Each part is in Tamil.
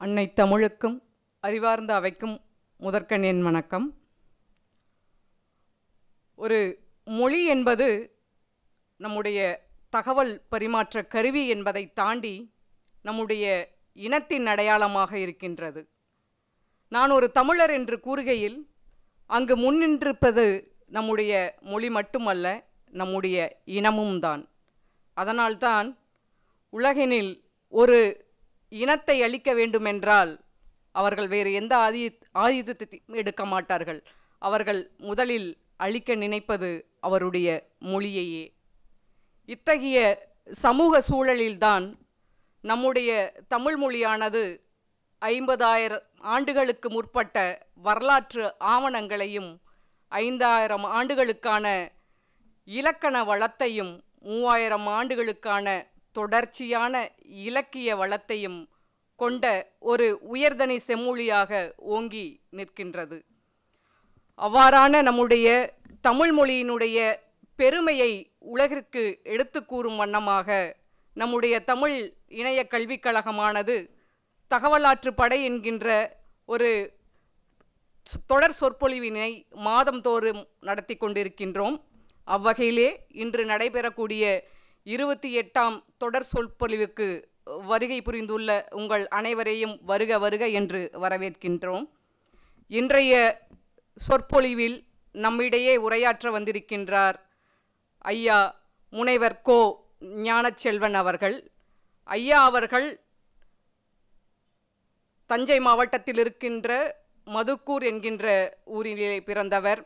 அன்னை தமிழுக்கும் அறிவார்ந்த அவைக்கும் முதற்கண் என் வணக்கம் ஒரு மொழி என்பது நம்முடைய தகவல் பரிமாற்ற கருவி என்பதை தாண்டி நம்முடைய இனத்தின் அடையாளமாக இருக்கின்றது நான் ஒரு தமிழர் என்று கூறுகையில் அங்கு முன்னின்றிருப்பது நம்முடைய மொழி மட்டுமல்ல நம்முடைய இனமும் தான் அதனால்தான் உலகினில் ஒரு இனத்தை அழிக்க வேண்டுமென்றால் அவர்கள் வேறு எந்த ஆதி ஆயுதத்தை எடுக்க மாட்டார்கள் அவர்கள் முதலில் அழிக்க நினைப்பது அவருடைய மொழியையே இத்தகைய சமூக சூழலில்தான் நம்முடைய தமிழ் மொழியானது ஐம்பதாயிரம் ஆண்டுகளுக்கு முற்பட்ட வரலாற்று ஆவணங்களையும் ஐந்தாயிரம் ஆண்டுகளுக்கான இலக்கண வளத்தையும் மூவாயிரம் ஆண்டுகளுக்கான தொடர்ச்சியான இலக்கிய வளத்தையும் கொண்ட ஒரு உயர்தனி செம்மொழியாக ஓங்கி நிற்கின்றது அவ்வாறான நம்முடைய தமிழ் மொழியினுடைய பெருமையை உலகிற்கு எடுத்து கூறும் வண்ணமாக நம்முடைய தமிழ் இணைய கல்விக் கழகமானது தகவலாற்று படை என்கின்ற ஒரு தொடர் சொற்பொழிவினை மாதந்தோறும் நடத்தி கொண்டிருக்கின்றோம் அவ்வகையிலே இன்று நடைபெறக்கூடிய இருபத்தி எட்டாம் தொடர் சொற்பொழிவுக்கு வருகை புரிந்துள்ள உங்கள் அனைவரையும் வருக வருக என்று வரவேற்கின்றோம் இன்றைய சொற்பொழிவில் நம்மிடையே உரையாற்ற வந்திருக்கின்றார் ஐயா முனைவர் கோ ஞானச்செல்வன் அவர்கள் ஐயா அவர்கள் தஞ்சை மாவட்டத்தில் இருக்கின்ற மதுக்கூர் என்கின்ற ஊரிலே பிறந்தவர்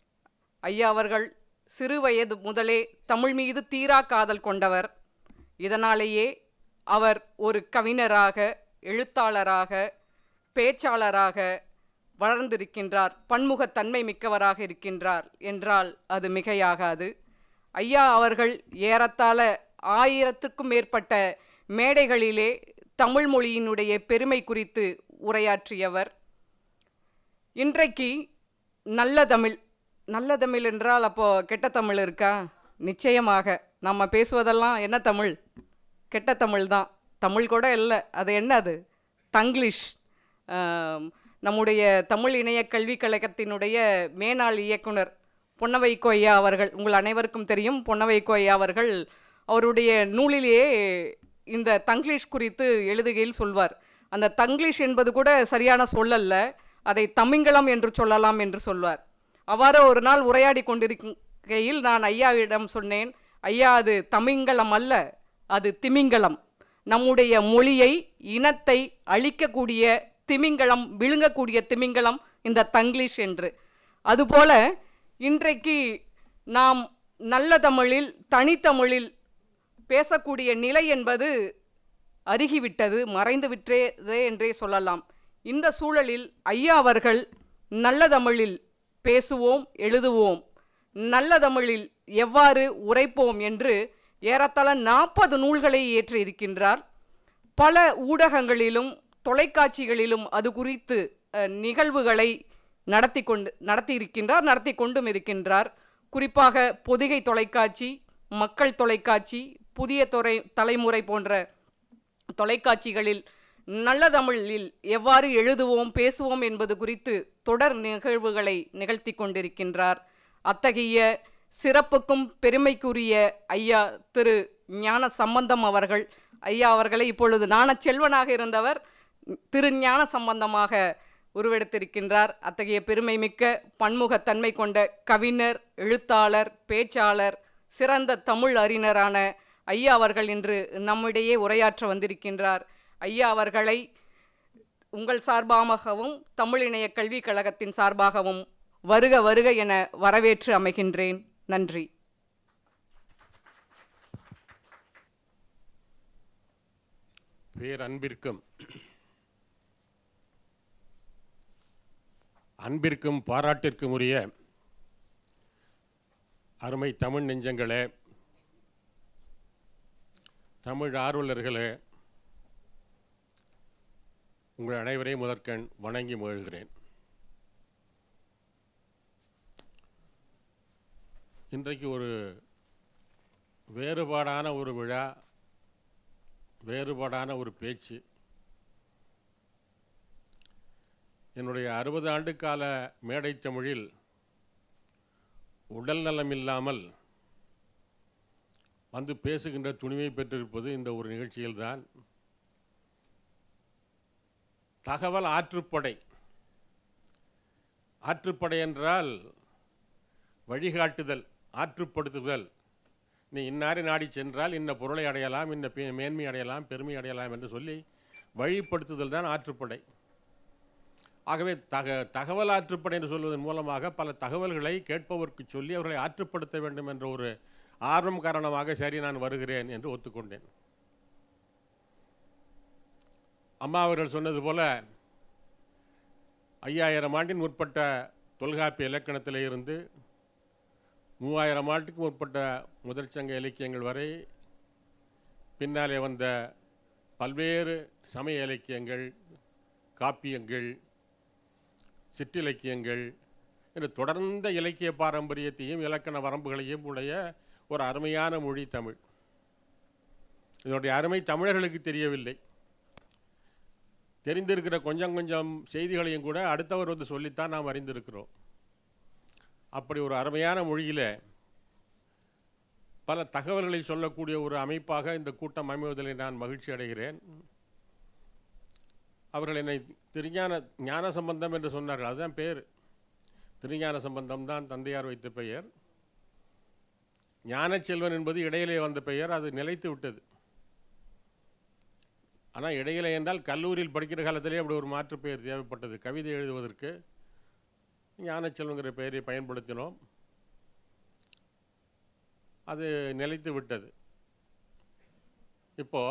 ஐயா அவர்கள் சிறு வயது முதலே தமிழ் மீது தீரா காதல் கொண்டவர் இதனாலேயே அவர் ஒரு கவிஞராக எழுத்தாளராக பேச்சாளராக வளர்ந்திருக்கின்றார் பன்முகத்தன்மை மிக்கவராக இருக்கின்றார் என்றால் அது மிகையாகாது ஐயா அவர்கள் ஏறத்தாழ ஆயிரத்துக்கும் மேற்பட்ட மேடைகளிலே தமிழ் மொழியினுடைய பெருமை குறித்து உரையாற்றியவர் இன்றைக்கு நல்ல தமிழ் நல்ல தமிழ் என்றால் அப்போ கெட்ட தமிழ் இருக்கா நிச்சயமாக நம்ம பேசுவதெல்லாம் என்ன தமிழ் கெட்ட தமிழ் தான் தமிழ் கூட இல்லை அது என்ன அது தங்கிலீஷ் ஆம், நம்முடைய தமிழ் இணைய கல்விக் கழகத்தினுடைய மேனாள் இயக்குனர் பொன்னவைக்கோ ஐயா அவர்கள் உங்கள் அனைவருக்கும் தெரியும் பொன்னவைக்கோ ஐயா அவர்கள் அவருடைய நூலிலேயே இந்த தங்கிலீஷ் குறித்து எழுதுகையில் சொல்வார் அந்த தங்கிலீஷ் என்பது கூட சரியான சொல்லல்ல அதை தமிங்கலம் என்று சொல்லலாம் என்று சொல்வார் அவ்வாறு ஒரு நாள் உரையாடி கொண்டிருக்கையில் நான் ஐயாவிடம் சொன்னேன் ஐயா அது தமிங்கலம் அல்ல அது திமிங்கலம் நம்முடைய மொழியை இனத்தை அழிக்கக்கூடிய திமிங்கலம் விழுங்கக்கூடிய திமிங்கலம் இந்த தங்கிலீஷ் என்று அதுபோல இன்றைக்கு நாம் நல்ல தமிழில் தனித்தமிழில் பேசக்கூடிய நிலை என்பது அருகிவிட்டது மறைந்து விட்டதே என்றே சொல்லலாம் இந்த சூழலில் ஐயா அவர்கள் நல்ல தமிழில் பேசுவோம் எழுதுவோம் நல்ல தமிழில் எவ்வாறு உரைப்போம் என்று ஏறத்தாழ நாற்பது நூல்களை ஏற்றி இருக்கின்றார் பல ஊடகங்களிலும் தொலைக்காட்சிகளிலும் அது குறித்து அஹ், நிகழ்வுகளை நடத்தி கொண்டு நடத்தி இருக்கின்றார் நடத்தி கொண்டும் இருக்கின்றார் குறிப்பாக பொதிகை தொலைக்காட்சி மக்கள் தொலைக்காட்சி புதிய துறை தலைமுறை போன்ற தொலைக்காட்சிகளில் நல்ல தமிழில் எவ்வாறு எழுதுவோம் பேசுவோம் என்பது குறித்து தொடர் நிகழ்வுகளை நிகழ்த்தி கொண்டிருக்கின்றார் அத்தகைய சிறப்புக்கும் பெருமைக்குரிய ஐயா திரு ஞான சம்பந்தம் அவர்கள் ஐயா அவர்களை இப்பொழுது ஞான செல்வனாக இருந்தவர் திரு ஞான சம்பந்தமாக உருவெடுத்திருக்கின்றார் அத்தகைய பெருமை மிக்க பன்முகத்தன்மை கொண்ட கவிஞர் எழுத்தாளர் பேச்சாளர் சிறந்த தமிழ் அறிஞரான ஐயா அவர்கள் இன்று நம்மிடையே உரையாற்ற வந்திருக்கின்றார் ஐயா அவர்களை உங்கள் சார்பாகவும் தமிழ் இணைய கல்விக் கழகத்தின் சார்பாகவும் வருக வருக என வரவேற்று அமைகின்றேன் நன்றி பேரன்பிற்கும் அன்பிற்கும் பாராட்டிற்கும் உரிய அருமை தமிழ் நெஞ்சங்களே தமிழ் ஆர்வலர்களே உங்கள் அனைவரையும் முதற்கண் வணங்கி மகிழ்கிறேன் இன்றைக்கு ஒரு வேறுபாடான ஒரு விழா வேறுபாடான ஒரு பேச்சு என்னுடைய அறுபது ஆண்டு கால மேடை தமிழில் உடல் நலம் இல்லாமல் வந்து பேசுகின்ற துணிவை பெற்றிருப்பது இந்த ஒரு நிகழ்ச்சியில்தான் தகவல் ஆற்றுப்படை ஆற்றுப்படை என்றால் வழிகாட்டுதல் ஆற்றுப்படுத்துதல் நீ இன்னாரை நாடி சென்றால் இன்ன பொருளை அடையலாம் இன்ன பே- மேன்மை அடையலாம் பெருமை அடையலாம் என்று சொல்லி வழிப்படுத்துதல் தான் ஆற்றுப்படை ஆகவே தக தகவல் ஆற்றுப்படை என்று சொல்வதன் மூலமாக பல தகவல்களை கேட்பவருக்கு சொல்லி அவர்களை ஆற்றுப்படுத்த வேண்டும் என்ற ஒரு ஆர்வம் காரணமாக சரி நான் வருகிறேன் என்று ஒத்துக்கொண்டேன் அம்மா அவர்கள் சொன்னது போல ஐயாயிரம் ஆண்டின் முற்பட்ட தொல்காப்பிய இலக்கணத்திலே இருந்து மூவாயிரம் ஆண்டுக்கு முற்பட்ட முதற் சங்க இலக்கியங்கள் வரை பின்னாலே வந்த பல்வேறு சமய இலக்கியங்கள் காப்பியங்கள் சிற்றிலக்கியங்கள் என்று தொடர்ந்த இலக்கிய பாரம்பரியத்தையும் இலக்கண வரம்புகளையும் உடைய ஒரு அருமையான மொழி தமிழ் இதனுடைய அருமை தமிழர்களுக்கு தெரியவில்லை தெரிந்திருக்கிற கொஞ்சம் கொஞ்சம் செய்திகளையும் கூட அடுத்தவர் வந்து சொல்லித்தான் நாம் அறிந்திருக்கிறோம் அப்படி ஒரு அருமையான மொழியில் பல தகவல்களை சொல்லக்கூடிய ஒரு அமைப்பாக இந்த கூட்டம் அமைவதில் நான் மகிழ்ச்சி அடைகிறேன் அவர்கள் என்னை திருஞான ஞான சம்பந்தம் என்று சொன்னார்கள் அதுதான் பேர் திருஞான சம்பந்தம் தான் தந்தையார் வைத்த பெயர் ஞானச்செல்வன் என்பது இடையிலே வந்த பெயர் அது நிலைத்து விட்டது ஆனால் இடையிலே என்றால் கல்லூரியில் படிக்கிற காலத்திலே அப்படி ஒரு மாற்று பெயர் தேவைப்பட்டது கவிதை எழுதுவதற்கு ஞானச்செல்வங்கிற பெயரை பயன்படுத்தினோம் அது நிலைத்து விட்டது இப்போ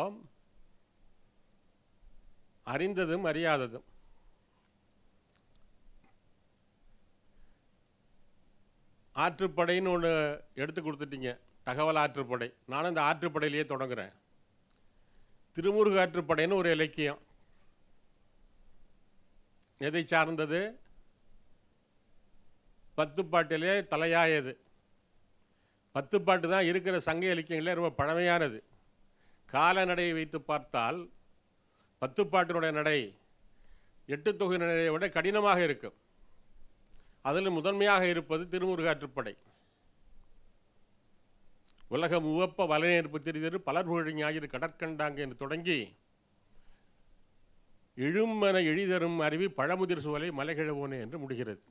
அறிந்ததும் அறியாததும் ஆற்றுப்படைன்னு ஒன்று எடுத்து கொடுத்துட்டீங்க தகவல் ஆற்றுப்படை நானும் இந்த ஆற்றுப்படையிலேயே தொடங்குறேன் திருமுருக ஆற்றுப்படைன்னு ஒரு இலக்கியம் எதை சார்ந்தது பத்து பாட்டிலே தலையாயது பத்து பாட்டு தான் இருக்கிற சங்க இலக்கியங்களே ரொம்ப பழமையானது காலநடையை வைத்து பார்த்தால் பத்து பாட்டினுடைய நடை எட்டு தொகை நடையை விட கடினமாக இருக்கும் அதில் முதன்மையாக இருப்பது திருமுருகாற்றுப்படை உலகம் உவப்ப வலைநேர்ப்பு தெரிதரு பலர் புகழ் ஞாயிறு கடற்கண்டாங்க என்று தொடங்கி இழுமென எழிதரும் அருவி பழமுதிர் சுவலை மலைகிழவோனே என்று முடிகிறது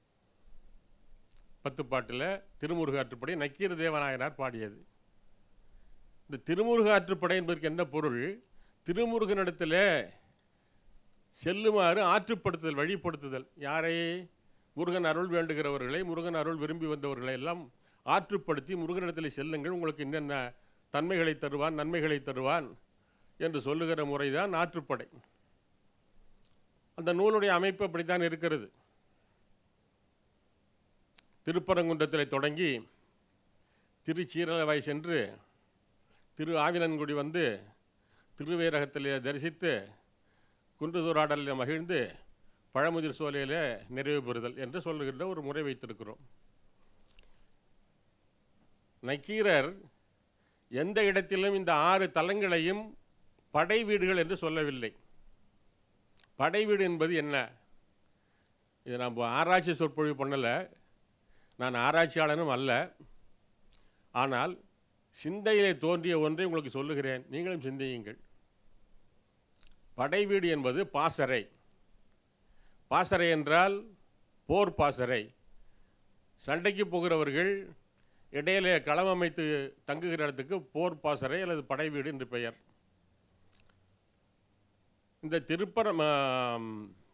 பத்து பாட்டில் திருமுருகாற்றுப்படை நக்கீர தேவநாயனார் பாடியது இந்த திருமுருகாற்றுப்படை என்பதற்கு என்ன பொருள் திருமுருகனிடத்தில் செல்லுமாறு ஆற்றுப்படுத்துதல் வழிப்படுத்துதல் யாரை முருகன் அருள் வேண்டுகிறவர்களை முருகன் அருள் விரும்பி வந்தவர்களை எல்லாம் ஆற்றுப்படுத்தி முருகனிடத்தில் செல்லுங்கள் உங்களுக்கு என்னென்ன தன்மைகளை தருவான் நன்மைகளை தருவான் என்று சொல்லுகிற முறைதான் ஆற்றுப்படை அந்த நூலுடைய அமைப்பு அப்படித்தான் இருக்கிறது திருப்பரங்குன்றத்தில் தொடங்கி திருச்சீரலவாய் சென்று திரு ஆவினன்குடி வந்து திருவேரகத்தில் தரிசித்து குன்றுதூராடலில் மகிழ்ந்து பழமுதிர் சோலையில் நிறைவு பெறுதல் என்று சொல்லுகின்ற ஒரு முறை வைத்திருக்கிறோம் நக்கீரர் எந்த இடத்திலும் இந்த ஆறு தலங்களையும் படை வீடுகள் என்று சொல்லவில்லை படை வீடு என்பது என்ன இது நம்ம ஆராய்ச்சி சொற்பொழிவு பண்ணலை நான் ஆராய்ச்சியாளனும் அல்ல ஆனால் சிந்தையிலே தோன்றிய ஒன்றை உங்களுக்கு சொல்லுகிறேன் நீங்களும் சிந்தியுங்கள் படை வீடு என்பது பாசறை பாசறை என்றால் போர் பாசறை சண்டைக்கு போகிறவர்கள் இடையிலே களம் அமைத்து தங்குகிற இடத்துக்கு போர் பாசறை அல்லது படை வீடு என்று பெயர் இந்த திருப்பரம் ஆம்,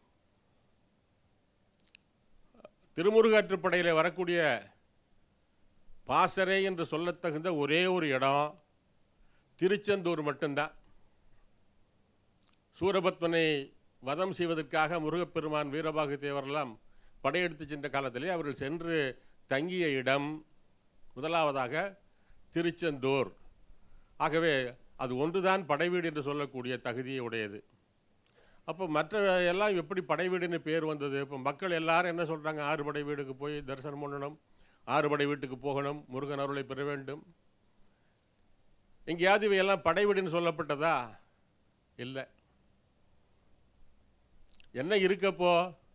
திருமுருகாற்றுப்படையில் வரக்கூடிய பாசறை என்று சொல்லத்தகுந்த ஒரே ஒரு இடம் திருச்செந்தூர் மட்டும்தான் சூரபத்மனை வதம் செய்வதற்காக முருகப்பெருமான் வீரபாகு தேவரெல்லாம் படையெடுத்து சென்ற காலத்திலே அவர்கள் சென்று தங்கிய இடம் முதலாவதாக திருச்செந்தூர் ஆகவே அது ஒன்றுதான் படைவீடு என்று சொல்லக்கூடிய தகுதியை உடையது அப்போ மற்ற எல்லாம் எப்படி படை வீடுன்னு பேர் வந்தது இப்போ மக்கள் எல்லாரும் என்ன சொல்கிறாங்க ஆறு படை வீடுக்கு போய் தரிசனம் பண்ணணும் ஆறு படை வீட்டுக்கு போகணும் முருகன் அருளை பெற வேண்டும் எங்கேயாவது இவையெல்லாம் படை வீடுன்னு சொல்லப்பட்டதா இல்லை என்ன இருக்கப்போ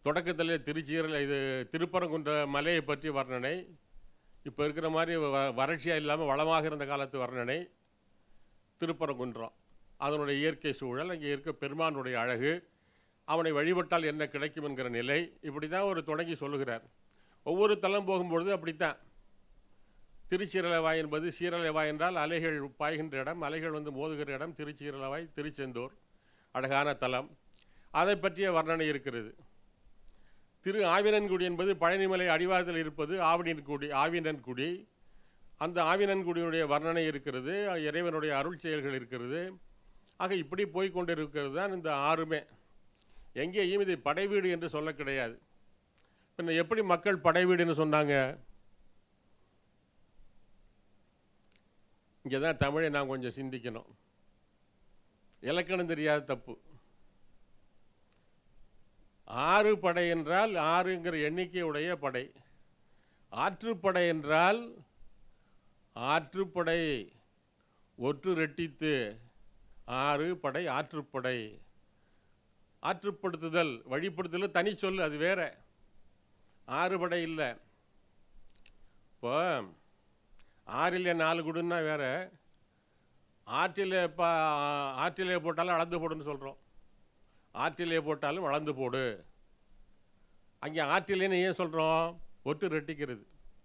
தொடக்கத்தில் திருச்சீரல் இது திருப்பரங்குன்ற மலையை பற்றி வர்ணனை இப்போ இருக்கிற மாதிரி வ வறட்சியாக இல்லாமல் வளமாக இருந்த காலத்து வர்ணனை திருப்பரங்குன்றம் அதனுடைய இயற்கை சூழல் அங்கே இருக்க பெருமானுடைய அழகு அவனை வழிபட்டால் என்ன கிடைக்கும் என்கிற நிலை இப்படி தான் ஒரு தொடங்கி சொல்லுகிறார் ஒவ்வொரு தலம் போகும்பொழுது அப்படித்தான் திருச்சீரலவாய் என்பது சீரலவாய் என்றால் அலைகள் பாய்கின்ற இடம் அலைகள் வந்து மோதுகிற இடம் திருச்சீரலவாய் திருச்செந்தூர் அழகான தலம் அதை பற்றிய வர்ணனை இருக்கிறது திரு ஆவினன்குடி என்பது பழனிமலை அடிவாரத்தில் இருப்பது ஆவினன்குடி ஆவினன்குடி அந்த ஆவினன்குடியினுடைய வர்ணனை இருக்கிறது இறைவனுடைய அருள் செயல்கள் இருக்கிறது ஆக இப்படி போய் கொண்டிருக்கிறது தான் இந்த ஆறுமே எங்கேயும் இதை படைவீடு என்று சொல்ல கிடையாது பின்ன எப்படி மக்கள் படைவீடுன்னு சொன்னாங்க இங்கே தான் தமிழை நான் கொஞ்சம் சிந்திக்கணும் இலக்கணம் தெரியாத தப்பு ஆறு படை என்றால் ஆறுங்கிற எண்ணிக்கையுடைய படை ஆற்றுப்படை என்றால் ஆற்றுப்படை ஒற்று ரெட்டித்து ஆறு படை ஆற்றுப்படை ஆற்றுப்படுத்துதல் வழிப்படுத்துதல் தனி சொல் அது வேற ஆறு படை இல்லை இப்போ ஆறில் நாலு குடுன்னா வேற ஆற்றில் இப்போ ஆற்றிலே போட்டாலும் அளந்து போடுன்னு சொல்கிறோம் ஆற்றிலே போட்டாலும் அளந்து போடு அங்கே ஆற்றிலேன்னு ஏன் சொல்கிறோம் ஒட்டு ரெட்டிக்கிறது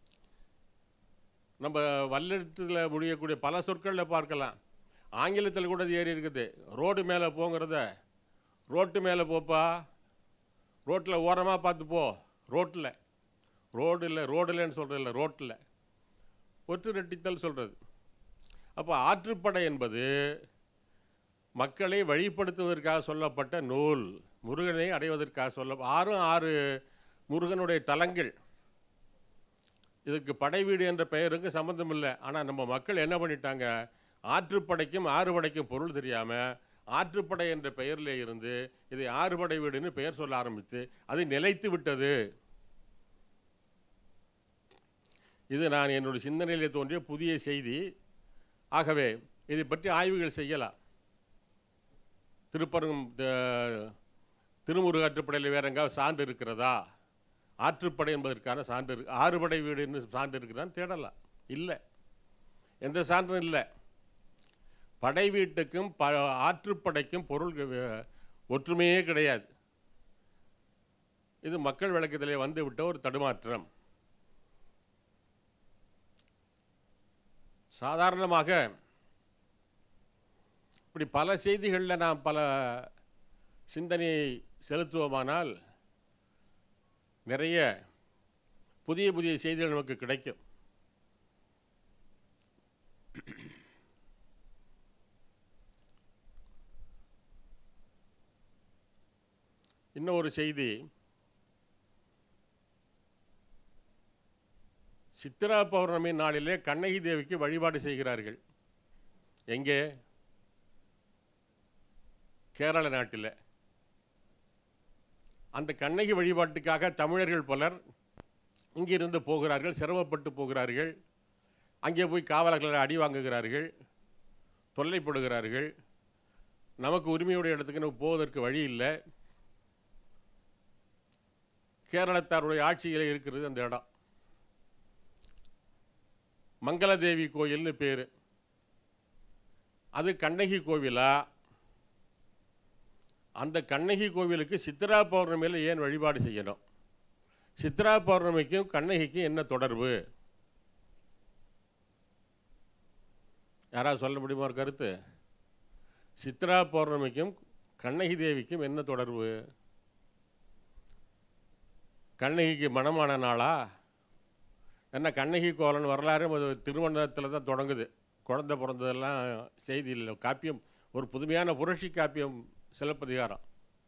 நம்ம வல்லெழுத்தில் முடியக்கூடிய பல சொற்களில் பார்க்கலாம் ஆங்கிலத்தில் கூட அது ஏறி இருக்குது ரோடு மேலே போங்கிறத ரோட்டு மேலே போப்பா ரோட்டில் ஓரமாக பார்த்து போ ரோட்டில் ரோடு இல்லை ரோடு இல்லைன்னு சொல்கிறது இல்லை ரோட்டில் ஒற்று ரெட்டித்தல் சொல்கிறது அப்போ ஆற்றுப்படை என்பது மக்களை வழிப்படுத்துவதற்காக சொல்லப்பட்ட நூல் முருகனை அடைவதற்காக சொல்ல ஆறும் ஆறு முருகனுடைய தலங்கள் இதுக்கு படை வீடு என்ற பெயருக்கு சம்மந்தம் இல்லை ஆனால் நம்ம மக்கள் என்ன பண்ணிட்டாங்க ஆற்றுப்படைக்கும் ஆறுபடைக்கும் பொருள் தெரியாமல் ஆற்றுப்படை என்ற பெயரிலே இருந்து இதை ஆறுபடை வீடுன்னு பெயர் சொல்ல ஆரம்பித்து அது நிலைத்து விட்டது இது நான் என்னுடைய சிந்தனையிலே தோன்றிய புதிய செய்தி ஆகவே இதை பற்றி ஆய்வுகள் செய்யலாம் திருப்பரங்கும் த- திருமுருகாற்றுப்படையில் வேற எங்காவது சான்று இருக்கிறதா ஆற்றுப்படை என்பதற்கான சான்று இருக்கு ஆறுபடை வீடுன்னு சான்று இருக்குதான்னு தேடலாம் இல்லை எந்த சான்றும் இல்லை படை வீட்டுக்கும் ப ஆற்றுப்படைக்கும் பொருள் க- ஒற்றுமையே கிடையாது இது மக்கள் விளக்கத்திலே வந்து விட்ட ஒரு தடுமாற்றம் சாதாரணமாக இப்படி பல செய்திகளில் நாம் பல சிந்தனையை செலுத்துவோமானால் நிறைய புதிய புதிய செய்திகள் நமக்கு கிடைக்கும் இன்னும் ஒரு செய்தி சித்திரா பௌர்ணமி நாளிலே கண்ணகி தேவிக்கு வழிபாடு செய்கிறார்கள் எங்கே கேரள நாட்டில் அந்த கண்ணகி வழிபாட்டுக்காக தமிழர்கள் பலர் இங்கிருந்து போகிறார்கள் சிரமப்பட்டு போகிறார்கள் அங்கே போய் காவலர்களை அடி வாங்குகிறார்கள் தொல்லைப்படுகிறார்கள் நமக்கு உரிமையுடைய இடத்துக்கு நம்ம போவதற்கு வழி இல்லை கேரளத்தாருடைய ஆட்சியில் இருக்கிறது அந்த இடம் மங்களதேவி கோயில்னு பேர் அது கண்ணகி கோவிலா அந்த கண்ணகி கோவிலுக்கு சித்ரா பௌர்ணமியில் ஏன் வழிபாடு செய்யணும் சித்ரா பௌர்ணமிக்கும் கண்ணகிக்கும் என்ன தொடர்பு யாராவது சொல்ல முடியுமா ஒரு கருத்து சித்ரா பௌர்ணமிக்கும் கண்ணகி தேவிக்கும் என்ன தொடர்பு கண்ணகிக்கு மணமான நாளா என்ன கண்ணகி கோலன் வரலாறு அது திருவண்ணத்தில் தான் தொடங்குது குழந்தை பிறந்ததெல்லாம் செய்தி இல்லை காப்பியம் ஒரு புதுமையான புரட்சி காப்பியம் சிலப்பதிகாரம்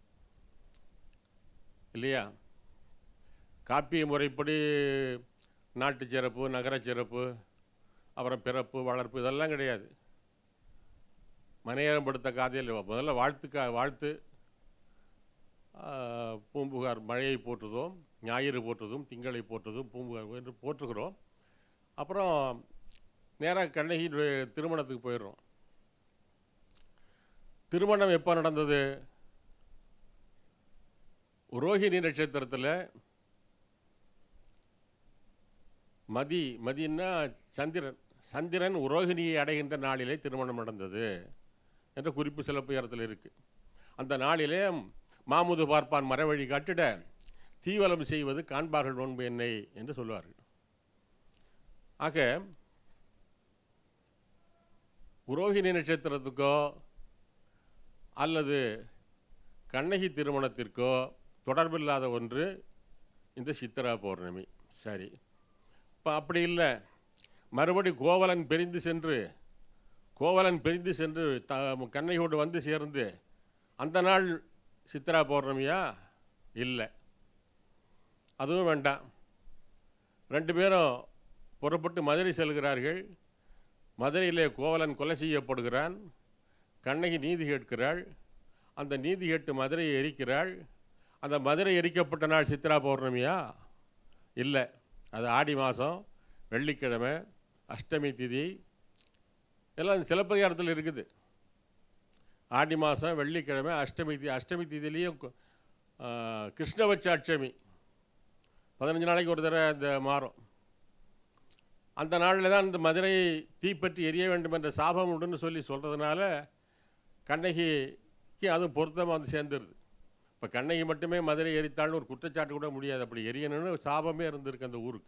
இல்லையா காப்பிய முறைப்படி நாட்டு சிறப்பு நகர சிறப்பு அப்புறம் பிறப்பு வளர்ப்பு இதெல்லாம் கிடையாது மனையரம் படுத்த காதையில் முதல்ல வாழ்த்துக்கா வாழ்த்து ஆ, பூம்புகார் மழையை போற்றுதோம் ஞாயிறு போற்றுதும் திங்களை போற்றுதும் பூம்புகார் என்று போற்றுகிறோம் அப்புறம் நேராக கண்ணகியுடைய திருமணத்துக்கு போயிடுறோம் திருமணம் எப்போ நடந்தது ரோஹிணி நட்சத்திரத்தில் மதி மதின்னா சந்திரன் சந்திரன் உரோகிணியை அடைகின்ற நாளிலே திருமணம் நடந்தது என்ற குறிப்பு சிலப்பதிகாரத்தில் இருக்கு அந்த நாளிலே மாமுது பார்ப்பான் மரவழி காட்டிட தீவலம் செய்வது காண்பார்கள் நோன்பு என்னை என்று சொல்வார்கள் ஆக புரோகிணி நட்சத்திரத்துக்கோ அல்லது கண்ணகி திருமணத்திற்கோ தொடர்பில்லாத ஒன்று இந்த சித்திரா பௌர்ணமி சரி இப்போ அப்படி இல்லை மறுபடி கோவலன் பிரிந்து சென்று கோவலன் பிரிந்து சென்று த கண்ணையோடு வந்து சேர்ந்து அந்த நாள் சித்திரா பௌர்ணமியா இல்லை அதுவும் வேண்டாம் ரெண்டு பேரும் புறப்பட்டு மதுரை செல்கிறார்கள் மதுரையிலே கோவலன் கொலை செய்யப்படுகிறான் கண்ணகி நீதி கேட்கிறாள் அந்த நீதி கேட்டு மதுரையை எரிக்கிறாள் அந்த மதுரை எரிக்கப்பட்ட நாள் சித்ரா பௌர்ணமியா இல்லை அது ஆடி மாதம் வெள்ளிக்கிழமை அஷ்டமி திதி எல்லாம் சிலப்பதிகாரத்தில் இருக்குது ஆடி மாதம் வெள்ளிக்கிழமை அஷ்டமி தி அஷ்டமி திதிலையும் கு- ஆ, கிருஷ்ணபட்ச அஷ்டமி பதினஞ்சு நாளைக்கு ஒரு தடவை இந்த மாறும் அந்த நாளில் தான் இந்த மதுரை தீப்பற்றி எரிய வேண்டும் என்ற சாபம் உண்டுன்னு சொல்லி சொல்கிறதுனால கண்ணகிக்கு அதுவும் பொருத்தமாக வந்து சேர்ந்துருது இப்போ கண்ணகி மட்டுமே மதுரை எரித்தாள்னு ஒரு குற்றச்சாட்டு கூட முடியாது அப்படி எரியணும்னு சாபமே இருந்திருக்கு அந்த ஊருக்கு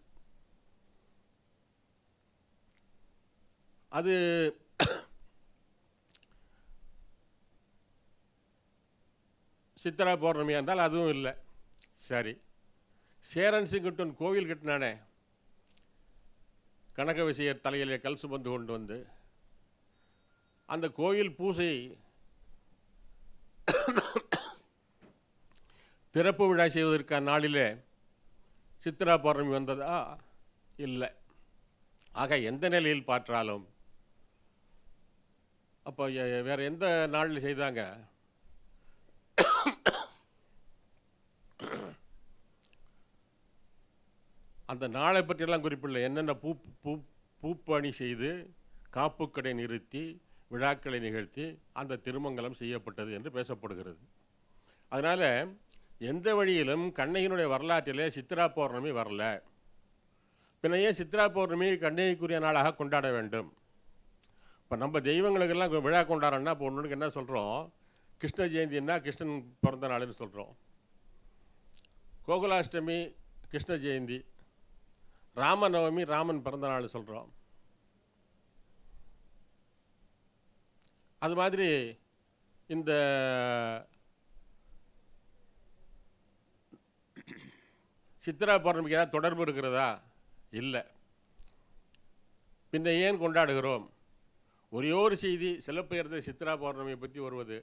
அது சித்திரா பௌர்ணமி என்றால் அதுவும் இல்லை சரி சேரன் சிங்குட்டன் கோவில் கட்டினானே கனக விசயர் தலையிலே கல் சுமந்து கொண்டு வந்து அந்த கோயில் பூசை திறப்பு விழா செய்வதற்கான நாளிலே சித்திரா பௌர்ணமி வந்ததா இல்லை ஆக எந்த நிலையில் பார்த்தாலும் அப்போ எ- வேற எந்த நாளில் செய்தாங்க அந்த நாளை பற்றியெல்லாம் குறிப்பிடல என்னென்ன பூ பூ பூப்பணி செய்து காப்புக்கடை நிறுத்தி விழாக்களை நிகழ்த்தி அந்த திருமங்கலம் செய்யப்பட்டது என்று பேசப்படுகிறது அதனால் எந்த வழியிலும் கண்ணகியினுடைய வரலாற்றிலே சித்ரா பௌர்ணமி வரல பின்ன ஏன் சித்ரா பௌர்ணமி கண்ணகிக்குரிய நாளாக கொண்டாட வேண்டும் இப்போ நம்ம தெய்வங்களுக்கெல்லாம் கொ- விழா கொண்டாடுறோம்னா இப்போ ஒன்றுக்கு என்ன சொல்கிறோம் கிருஷ்ண ஜெயந்தின்னா கிருஷ்ணன் பிறந்த நாளுன்னு சொல்கிறோம் கோகுலாஷ்டமி கிருஷ்ண ஜெயந்தி ராமநவமி ராமன் பிறந்த நாள் சொல்கிறோம் அது மாதிரி இந்த சித்ரா பௌர்ணமிக்கு ஏதாவது தொடர்பு இருக்கிறதா இல்லை பின்ன ஏன் கொண்டாடுகிறோம் ஒரே ஒரு செய்தி சிலப்பெயர்ந்த சித்ரா பௌர்ணமியை பற்றி வருவது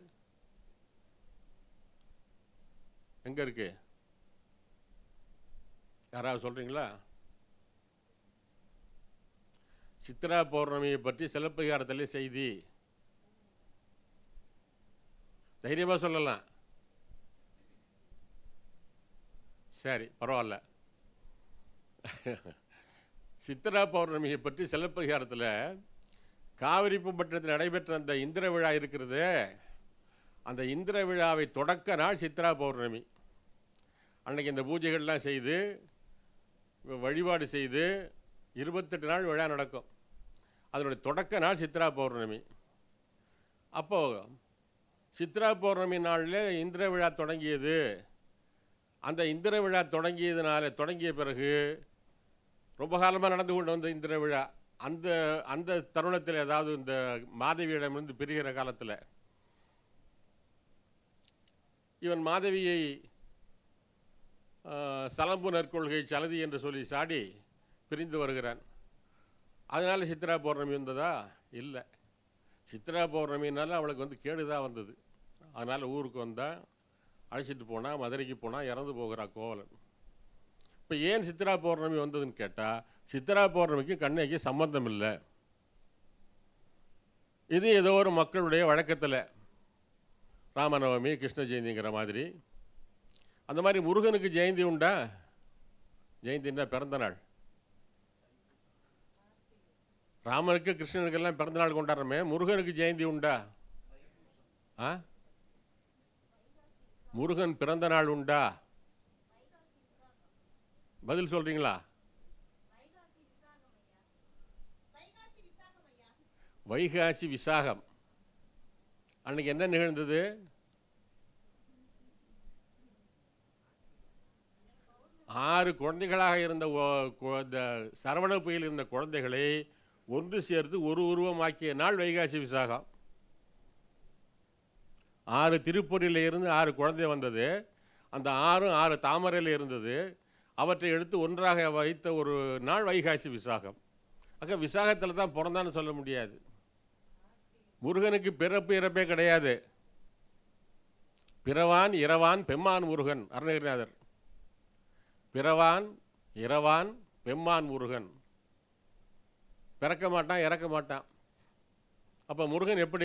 எங்கே இருக்கு யாராவது சொல்கிறீங்களா சித்ரா பௌர்ணமியை பற்றி சிலப்பதிகாரத்திலே செய்தி தைரியமாக சொல்லலாம் சரி பரவாயில்ல சித்ரா பௌர்ணமியை பற்றி சிலப்பதிகாரத்தில் காவிரி பூம்பட்டினத்தில் நடைபெற்ற அந்த இந்திர விழா இருக்கிறது அந்த இந்திர விழாவை தொடக்க நாள் சித்ரா பௌர்ணமி அன்னைக்கு இந்த பூஜைகள்லாம் செய்து வழிபாடு செய்து இருபத்தெட்டு நாள் விழா நடக்கும் அதனுடைய தொடக்க நாள் சித்ரா பௌர்ணமி அப்போது சித்ரா பௌர்ணமி நாளில் இந்திர விழா தொடங்கியது அந்த இந்திர விழா தொடங்கியதுனால தொடங்கிய பிறகு ரொம்ப காலமாக நடந்து கொண்டு வந்த இந்திர விழா அந்த அந்த தருணத்தில் ஏதாவது இந்த மாதவியிடமிருந்து பிரிகிற காலத்தில் இவன் மாதவியை ஆஹ், சலம்பு நற்கொள்கை சலதி என்று சொல்லி சாடி பிரிந்து வருகிறான் அதனால் சித்ரா பௌர்ணமி வந்ததா இல்லை சித்ரா பௌர்ணமினால அவளுக்கு வந்து கேடு தான் வந்தது அதனால் ஊருக்கு வந்தா அழைச்சிட்டு போனா மதுரைக்கு போனால் இறந்து போகிறா கோவலன் இப்போ ஏன் சித்ரா பௌர்ணமி வந்ததுன்னு கேட்டால் சித்ரா பௌர்ணமிக்கு கண்ணகிக்கு சம்பந்தம் இல்லை இது ஏதோ ஒரு மக்களுடைய வழக்கத்தில் ராமநவமி கிருஷ்ண ஜெயந்திங்கிற மாதிரி அந்த மாதிரி முருகனுக்கு ஜெயந்தி உண்டா ஜெயந்தின்னா பிறந்த நாள் ராமனுக்கு கிருஷ்ணனுக்கெல்லாம் பிறந்த நாள் கொண்டாடுறோமே முருகனுக்கு ஜெயந்தி உண்டா ஆ முருகன் பிறந்த நாள் உண்டா பதில் சொல்றீங்களா வைகாசி விசாகம் அன்னைக்கு என்ன நிகழ்ந்தது ஆறு குழந்தைகளாக இருந்த ஒ- கு- இந்த சரவண புயல் இருந்த குழந்தைகளை ஒன்று சேர்த்து ஒரு உருவமாக்கிய நாள் வைகாசி விசாகம் ஆறு திருப்பூரில் இருந்து ஆறு குழந்தை வந்தது அந்த ஆறும் ஆறு தாமரையில் இருந்தது அவற்றை எடுத்து ஒன்றாக வைத்த ஒரு நாள் வைகாசி விசாகம் அக்க விசாகத்தில் தான் பிறந்தான்னு சொல்ல முடியாது முருகனுக்கு பிறப்பு இறப்பே கிடையாது பிறவான் இரவான் பெம்மான் முருகன் அருணகிரிநாதர் பிறவான் இரவான் பெம்மான் முருகன் பிறக்க மாட்டான் இறக்க மாட்டான் அப்போ முருகன் எப்படி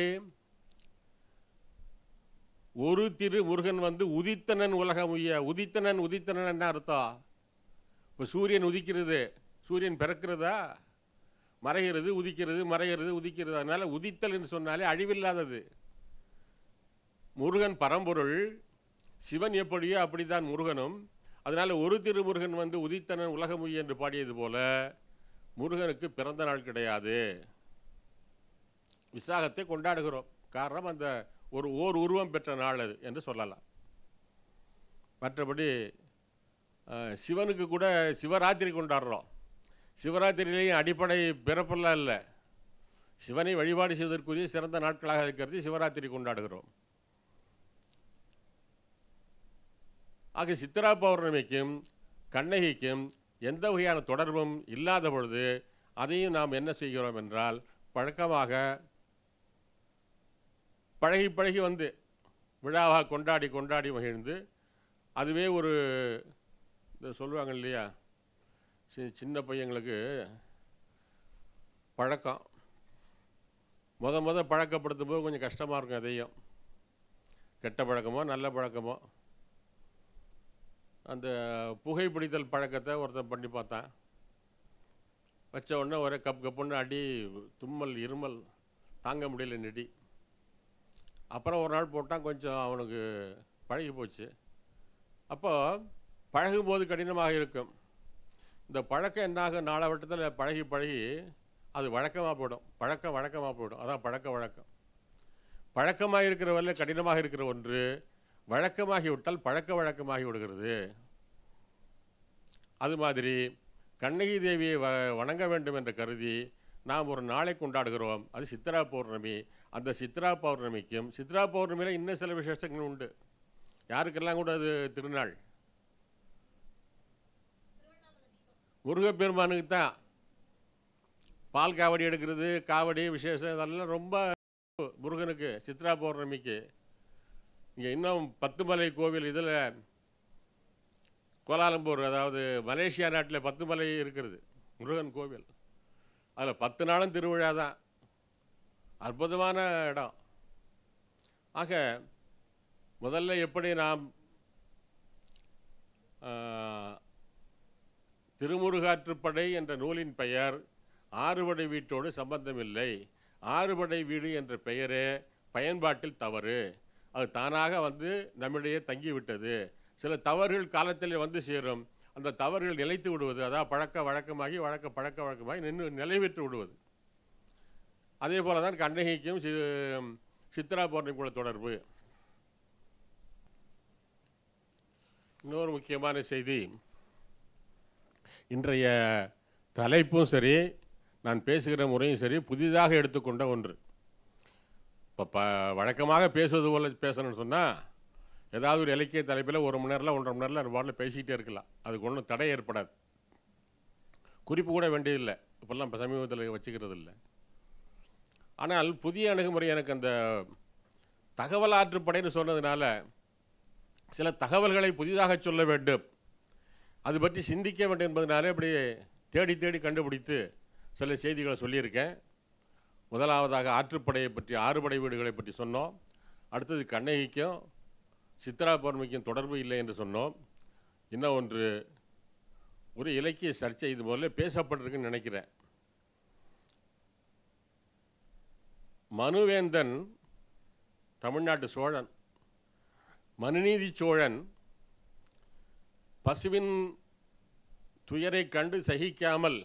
ஒரு திரு முருகன் வந்து உதித்தனன் உலகம் உய்ய உதித்தனன் உதித்தனன் என்ன அர்த்தம் இப்போ சூரியன் உதிக்கிறது சூரியன் பிறக்கிறதா மறைகிறது உதிக்கிறது மறைகிறது உதிக்கிறது அதனால உதித்தல் என்று சொன்னாலே அழிவில்லாதது முருகன் பரம்பொருள் சிவன் எப்படியோ அப்படித்தான் முருகனும் அதனால ஒரு திருமுருகன் வந்து உதித்தனன் உலகமுய் என்று பாடியது போல முருகனுக்கு பிறந்த நாள் கிடையாது விசாகத்தை கொண்டாடுகிறோம் காரணம் அந்த ஒரு ஓர் உருவம் பெற்ற நாள் அது என்று சொல்லலாம் மற்றபடி அஹ், சிவனுக்கு கூட சிவராத்திரி கொண்டாடுறோம் சிவராத்திரியிலேயும் அடிப்படை பிறப்பெல்லாம் இல்லை சிவனை வழிபாடு செய்வதற்குரிய சிறந்த நாட்களாக இருக்கிறது சிவராத்திரி கொண்டாடுகிறோம் ஆக சித்ரா பௌர்ணமிக்கும் கண்ணகிக்கும் எந்த வகையான தொடர்பும் இல்லாத பொழுது அதையும் நாம் என்ன செய்கிறோம் என்றால் பழக்கமாக பழகி பழகி வந்து விழாவாக கொண்டாடி கொண்டாடி மகிழ்ந்து அதுவே ஒரு இந்த சொல்லுவாங்க இல்லையா சி- சின்ன பையங்களுக்கு பழக்கம் முத முத பழக்கப்படுத்தும் போது கொஞ்சம் கஷ்டமாக இருக்கும் அதையும் கெட்ட பழக்கமோ நல்ல பழக்கமோ அந்த புகைப்பிடித்தல் பழக்கத்தை ஒருத்தன் பண்ணி பார்த்தான் வச்ச உடனே ஒரே கப் கப்புன்னு அடி தும்மல் இருமல் தாங்க முடியல நெடி அப்புறம் ஒரு நாள் போட்டான் கொஞ்சம் அவனுக்கு பழகி போச்சு அப்போ பழகும்போது கடினமாக இருக்கும் இந்த பழக்கம் என்னாகும் நாளவட்டத்தில் பழகி பழகி அது வழக்கமாக போயிடும் பழக்கம் வழக்கமாக போயிடும் அதான் பழக்க வழக்கம் பழக்கமாக இருக்கிற வரல கடினமாக இருக்கிற ஒன்று வழக்கமாகி விட்டால் பழக்க வழக்கமாகி விடுகிறது அது மாதிரி கண்ணகி தேவியை வ வணங்க வேண்டும் என்று கருதி நாம் ஒரு நாளை கொண்டாடுகிறோம் அது சித்ரா பௌர்ணமி அந்த சித்ரா பௌர்ணமிக்கும் சித்ரா பௌர்ணமியில் இன்னும் சில விசேஷங்கள் உண்டு யாருக்கெல்லாம் கூட அது திருநாள் முருகப்பெருமானுக்கு தான் பால் காவடி எடுக்கிறது காவடி விசேஷம் இதெல்லாம் ரொம்ப முருகனுக்கு சித்ரா பௌர்ணமிக்கு இங்கே இன்னும் பத்துமலை கோவில் இதில் கோலாலம்பூர் அதாவது மலேசியா நாட்டில் பத்துமலை இருக்கிறது முருகன் கோவில் அதில் பத்து நாளும் திருவிழா தான் அற்புதமான இடம் ஆக முதல்ல எப்படி நாம் ஆ, திருமுருகாற்றுப்படை என்ற நூலின் பெயர் ஆறுபடை வீட்டோடு சம்பந்தமில்லை ஆறுபடை வீடு என்ற பெயரே பயன்பாட்டில் தவறு அது தானாக வந்து நம்மிடையே தங்கிவிட்டது சில தவறுகள் காலத்தில் வந்து சேரும் அந்த தவறுகள் நிலைத்து விடுவது அதாவது பழக்க வழக்கமாகி வழக்க பழக்க வழக்கமாகி நின்று நிலைபெற்று விடுவது அதே போல தான் கண்ணகிக்கும் சி சித்ரா பௌர்ணமிக்குள்ள தொடர்பு இன்னொரு முக்கியமான செய்தி இன்றைய தலைப்பும் சரி நான் பேசுகிற முறையும் சரி புதிதாக எடுத்துக்கொண்ட ஒன்று இப்போ ப வழக்கமாக பேசுவது போல் பேசணும்னு சொன்னால் ஏதாவது ஒரு இலக்கிய தலைப்பில் ஒரு மணி நேரத்தில் ஒன்றரை மணி நேரத்தில் ரெண்டு பாட்டில் பேசிக்கிட்டே இருக்கலாம் அதுக்கு ஒன்றும் தடை ஏற்படாது குறிப்பு கூட வேண்டியதில்லை இப்போல்லாம் இப்போ சமீபத்தில் வச்சுக்கிறது இல்லை ஆனால் புதிய அணுகுமுறை எனக்கு அந்த தகவல் ஆற்றுப்படைன்னு சொன்னதுனால சில தகவல்களை புதிதாக சொல்ல வேண்டும் அது பற்றி சிந்திக்க வேண்டும் என்பதனாலே இப்படி தேடி தேடி கண்டுபிடித்து சில செய்திகளை சொல்லியிருக்கேன் முதலாவதாக ஆற்றுப்படையை பற்றி ஆறுபடை வீடுகளை பற்றி சொன்னோம் அடுத்தது கண்ணகிக்கும் சித்ரா பௌர்ணமிக்கும் தொடர்பு இல்லை என்று சொன்னோம் இன்னும் ஒன்று ஒரு இலக்கிய சர்ச்சை இது முதல்ல பேசப்பட்டிருக்குன்னு நினைக்கிறேன் மனுவேந்தன் தமிழ்நாட்டு சோழன் மனுநீதி சோழன் பசுவின் துயரை கண்டு சகிக்காமல்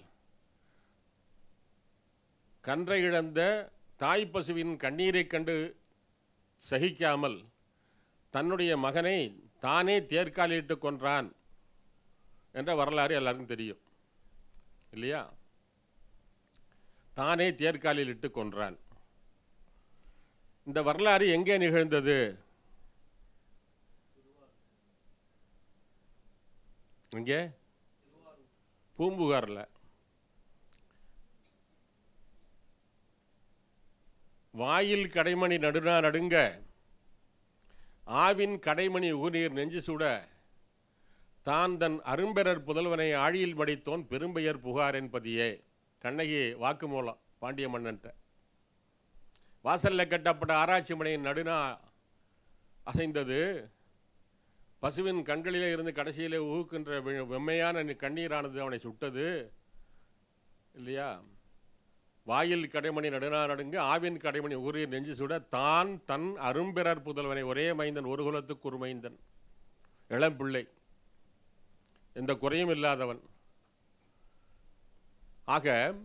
கன்றை இழந்த தாய் பசுவின் கண்ணீரைக் கண்டு சகிக்காமல் தன்னுடைய மகனை தானே தேர்காலிட்டு கொன்றான் என்ற வரலாறு எல்லாருக்கும் தெரியும் இல்லையா தானே தேர்காலில் இட்டு கொன்றான் இந்த வரலாறு எங்கே நிகழ்ந்தது எங்கே பூம்புகாரில் வாயில் கடைமணி நடுநா நடுங்க ஆவின் கடைமணி ஊநீர் நெஞ்சு சுட தான் தன் அரும்பெறர் புதல்வனை ஆழியில் மடித்தோன் பெரும்பெயர் புகார் என்பதியே கண்ணகி வாக்குமூலம் பாண்டிய மன்னன்ட்ட வாசல்ல கட்டப்பட்ட ஆராய்ச்சி மனையின் நடுநா அசைந்தது பசுவின் கண்களிலே இருந்து கடைசியிலே ஊக்குன்ற வெ- வெம்மையான நி- கண்ணீரானது அவனை சுட்டது இல்லையா வாயில் கடைமணி நடுநா நடுங்க ஆவின் கடைமணி ஊரில் நெஞ்சு சுட தான் தன் அரும்பெறர் புதல்வனை ஒரே மைந்தன் ஒரு குலத்துக்கு ஒரு மைந்தன் இளம்பிள்ளை எந்த குறையும் இல்லாதவன் ஆக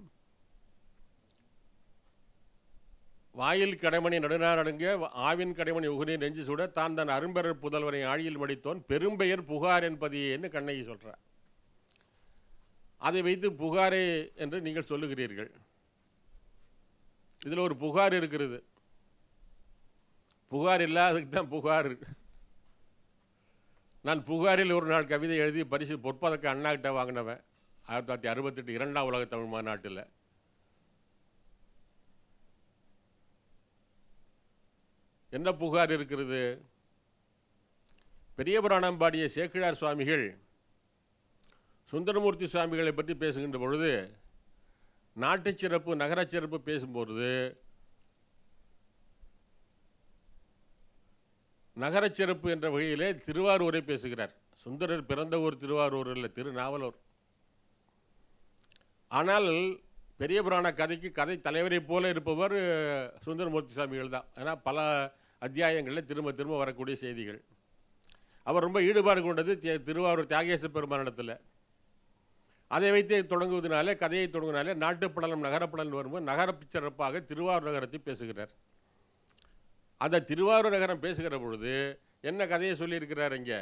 வாயில் கடைமணி நடுநா நடுங்க ஆவின் கடைமணி உகுநீர் நெஞ்சு சுட தான் தன் அரும்பெறர் புதல்வனை ஆழியில் மடித்தோன் பெரும்பெயர் புகார் என்பதையேன்னு கண்ணகி சொல்றார் அதை வைத்து புகாரே என்று நீங்கள் சொல்லுகிறீர்கள் இதில் ஒரு புகார் இருக்கிறது புகார் இல்லாததுக்கு தான் புகார் நான் புகாரில் ஒரு நாள் கவிதை எழுதி பரிசு பொற்பதக்க அண்ணாக்கிட்ட வாங்கினவன் ஆயிரத்தி தொள்ளாயிரத்தி அறுபத்தெட்டு இரண்டாம் உலக தமிழ் மாநாட்டில் என்ன புகார் இருக்கிறது பெரிய புராணம் பாடிய சேக்கிழார் சுவாமிகள் சுந்தரமூர்த்தி சுவாமிகளை பற்றி பேசுகின்ற பொழுது நாட்டுச் சிறப்பு நகரச் சிறப்பு பேசும்பொழுது நகரச் சிறப்பு என்ற வகையிலே திருவாரூரை பேசுகிறார் சுந்தரர் பிறந்த ஊர் திருவாரூர் இல்லை திருநாவலூர் ஆனால் பெரிய புராண கதைக்கு கதை தலைவரைப் போல இருப்பவர் அஹ், சுந்தரமூர்த்தி சுவாமிகள் தான் ஏன்னா பல அத்தியாயங்களில் திரும்ப திரும்ப வரக்கூடிய செய்திகள் அவர் ரொம்ப ஈடுபாடு கொண்டது தே- திருவாரூர் தியாகேச பெருமானிடத்தில் அதை வைத்து தொடங்குவதனாலே கதையை தொடங்குனாலே நாட்டுப்படலம் நகரப்படலம் வரும்போது நகரப் சிறப்பாக திருவாரூர் நகரத்தை பேசுகிறார் அந்த திருவாரூர் நகரம் பேசுகிற பொழுது என்ன கதையை சொல்லியிருக்கிறார் இங்கே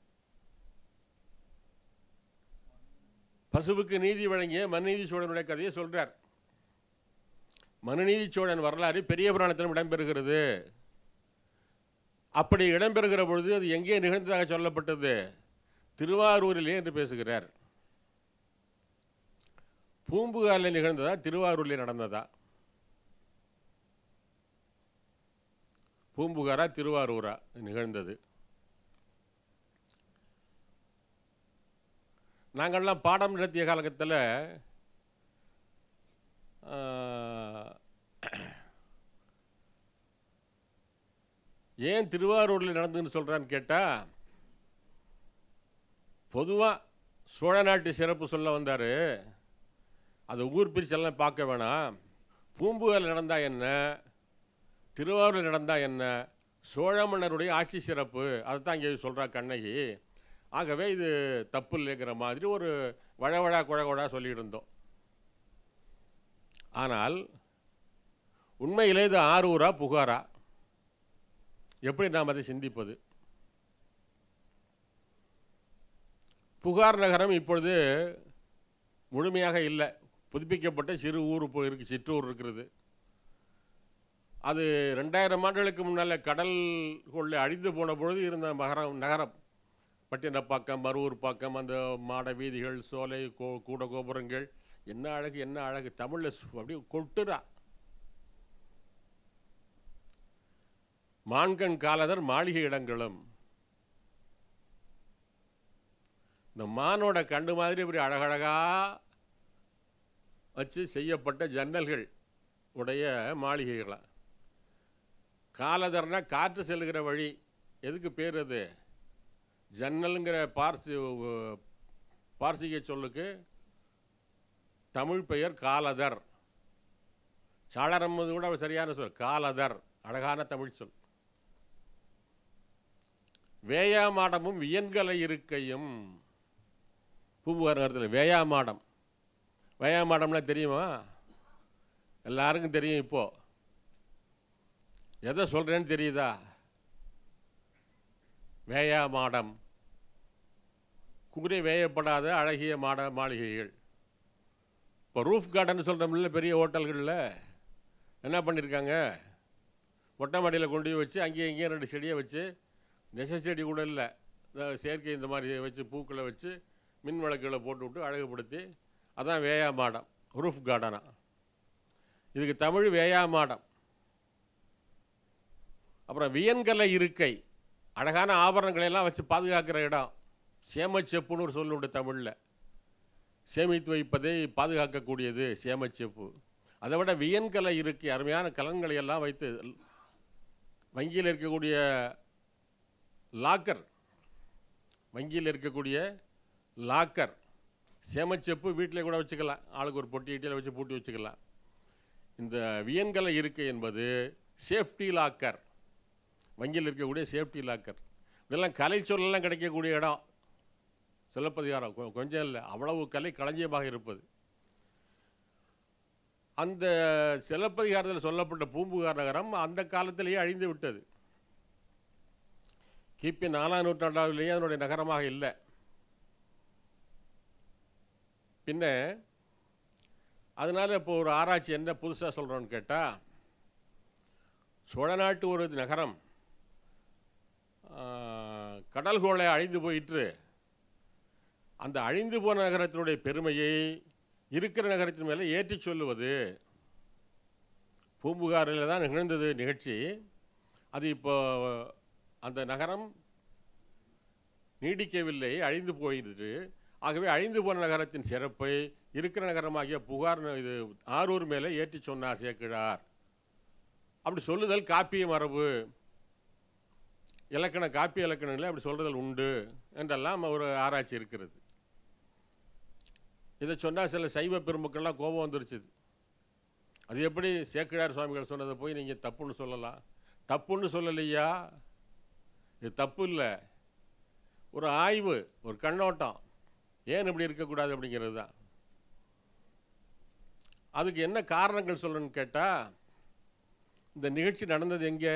பசுவுக்கு நீதி வழங்கிய மனுநீதி சோழனுடைய கதையை சொல்றார் மனுநீதி சோழன் வரலாறு பெரிய புராணத்திலும் இடம்பெறுகிறது அப்படி இடம்பெறுகிற பொழுது அது எங்கே நிகழ்ந்ததாக சொல்லப்பட்டது திருவாரூரிலே என்று பேசுகிறார் பூம்புகாரில் நிகழ்ந்ததா திருவாரூரில் நடந்ததா பூம்புகாரா திருவாரூரா நிகழ்ந்தது நாங்கள்லாம் பாடம் நடத்திய காலகட்டத்தில் ஏன் திருவாரூரில் நடந்ததுன்னு சொல்கிறான்னு கேட்டால் பொதுவாக சோழ நாட்டு சிறப்பு சொல்ல வந்தார் அது ஊர் பிரிச்செல்லாம் பார்க்க வேணாம் பூம்புகாரில் நடந்தால் என்ன திருவாரூரில் நடந்தால் என்ன சோழ மன்னருடைய ஆட்சி சிறப்பு அதை தான் இங்கே சொல்கிறா கண்ணகி ஆகவே இது தப்பு இல்லைங்கிற மாதிரி ஒரு வழவழா குழகுழா சொல்லிட்டு இருந்தோம் ஆனால் உண்மையிலே இது ஆரூரா புகாரா எப்படி நாம் அதை சிந்திப்பது புகார் நகரம் இப்பொழுது முழுமையாக இல்லை புதுப்பிக்கப்பட்ட சிறு ஊர் இப்போ இருக்கு சிற்றூர் இருக்கிறது அது ரெண்டாயிரம் ஆண்டுகளுக்கு முன்னால் கடல் கொள்ளை அழிந்து போன பொழுது இருந்த நகரம் நகரம் பட்டினப்பாக்கம் மருவூர் பாக்கம் அந்த மாட வீதிகள் சோலை கோ கூட கோபுரங்கள் என்ன அழகு என்ன அழகு தமிழில் அப்படியே கொட்டுறா மான்கண் காலதர் மாளிகை இடங்களும் இந்த மானோட கண்டு மாதிரி இப்படி அழகழகா வச்சு செய்யப்பட்ட ஜன்னல்கள் உடைய மாளிகைகளா காலதர்னா காற்று செல்லுகிற வழி எதுக்கு பேர் அது ஜன்னலுங்கிற பார்சி பார்சிக சொல்லுக்கு தமிழ் பெயர் காலதர் சாளரம் கூட சரியான சொல் காலதர் அழகான தமிழ் சொல் வேயாமாடமும் வியன்கலை இருக்கையும் பூம்புகார் நகரத்தில் வேயா மாடம் வேயா மாடம்னா தெரியுமா எல்லாருக்கும் தெரியும் இப்போ எதை சொல்கிறேன்னு தெரியுதா வேயா மாடம் குதிரை வேயப்படாத அழகிய மாட மாளிகைகள் இப்போ ரூஃப் கார்டன் சொல்கிறோம்ல பெரிய ஹோட்டல்களில் என்ன பண்ணியிருக்காங்க மொட்டை மாடியில் கொண்டு போய் வச்சு அங்கேயும் இங்கேயும் ரெண்டு செடியை வச்சு நெச செடி கூட இல்லை இந்த செயற்கை இந்த மாதிரி வச்சு பூக்களை வச்சு மின் விளக்குகளை போட்டு விட்டு அழகுபடுத்தி அதான் வேயா மாடம் ரூஃப் கார்டனா இதுக்கு தமிழ் வேயா மாடம் அப்புறம் வியன்கலை இருக்கை அழகான ஆபரணங்களை எல்லாம் வச்சு பாதுகாக்கிற இடம் சேமச்செப்புன்னு ஒரு சொல்லுண்டு தமிழில் சேமித்து வைப்பதை பாதுகாக்கக்கூடியது சேமச்செப்பு அதை விட வியன்கலை இருக்கை அருமையான கலன்களை எல்லாம் வைத்து வங்கியில் இருக்கக்கூடிய லாக்கர் வங்கியில் இருக்கக்கூடிய லாக்கர் சேமச்செப்பு வீட்டில் கூட வச்சுக்கலாம் ஆளுக்கு ஒரு பொட்டி இட்டியில் வச்சு பூட்டி வச்சுக்கலாம் இந்த வியன்கலை இருக்கை என்பது சேஃப்டி லாக்கர் வங்கியில் இருக்கக்கூடிய சேஃப்டி லாக்கர் இதெல்லாம் கலை சொல்லலாம் கிடைக்கக்கூடிய இடம் சிலப்பதிகாரம் கொ- கொஞ்சம் இல்லை அவ்வளவு கலை களஞ்சியமாக இருப்பது அந்த சிலப்பதிகாரத்தில் சொல்லப்பட்ட பூம்புகார் நகரம் அந்த காலத்திலேயே அழிந்து விட்டது கிபி நாலாம் நூற்றாண்டாவிலேயே அதனுடைய நகரமாக இல்லை பின்ன அதனால இப்போ ஒரு ஆராய்ச்சி என்ன புதுசாக சொல்கிறோன்னு கேட்டால் சோழ நாட்டு ஒரு நகரம் ஆ, கடல் கோளை அழிந்து போயிற்று அந்த அழிந்து போன நகரத்தினுடைய பெருமையை இருக்கிற நகரத்தின் மேலே ஏற்றிச் சொல்லுவது பூம்புகாரில் தான் நிகழ்ந்தது நிகழ்ச்சி அது இப்போ அந்த நகரம் நீடிக்கவில்லை அழிந்து போயிடுது ஆகவே அழிந்து போன நகரத்தின் சிறப்பை இருக்கிற நகரமாகிய புகார் ந- இது ஆரூர் மேலே ஏற்றி சொன்னார் சேக்கிழார் அப்படி சொல்லுதல் காப்பிய மரபு இலக்கண காப்பிய இலக்கணங்களே அப்படி சொல்லுதல் உண்டு என்றெல்லாம் ஒரு ஆராய்ச்சி இருக்கிறது இதை சொன்னால் சில சைவ பெருமக்கள்லாம் கோபம் வந்துருச்சு அது எப்படி சேக்கிழார் சுவாமிகள் சொன்னதை போய் நீங்கள் தப்புன்னு சொல்லலாம் தப்புன்னு சொல்லலையா இது தப்பு இல்லை ஒரு ஆய்வு ஒரு கண்ணோட்டம் ஏன் இப்படி இருக்கக்கூடாது அப்படிங்கிறது தான் அதுக்கு என்ன காரணங்கள் சொல்லணும்னு கேட்டால் இந்த நிகழ்ச்சி நடந்தது எங்கே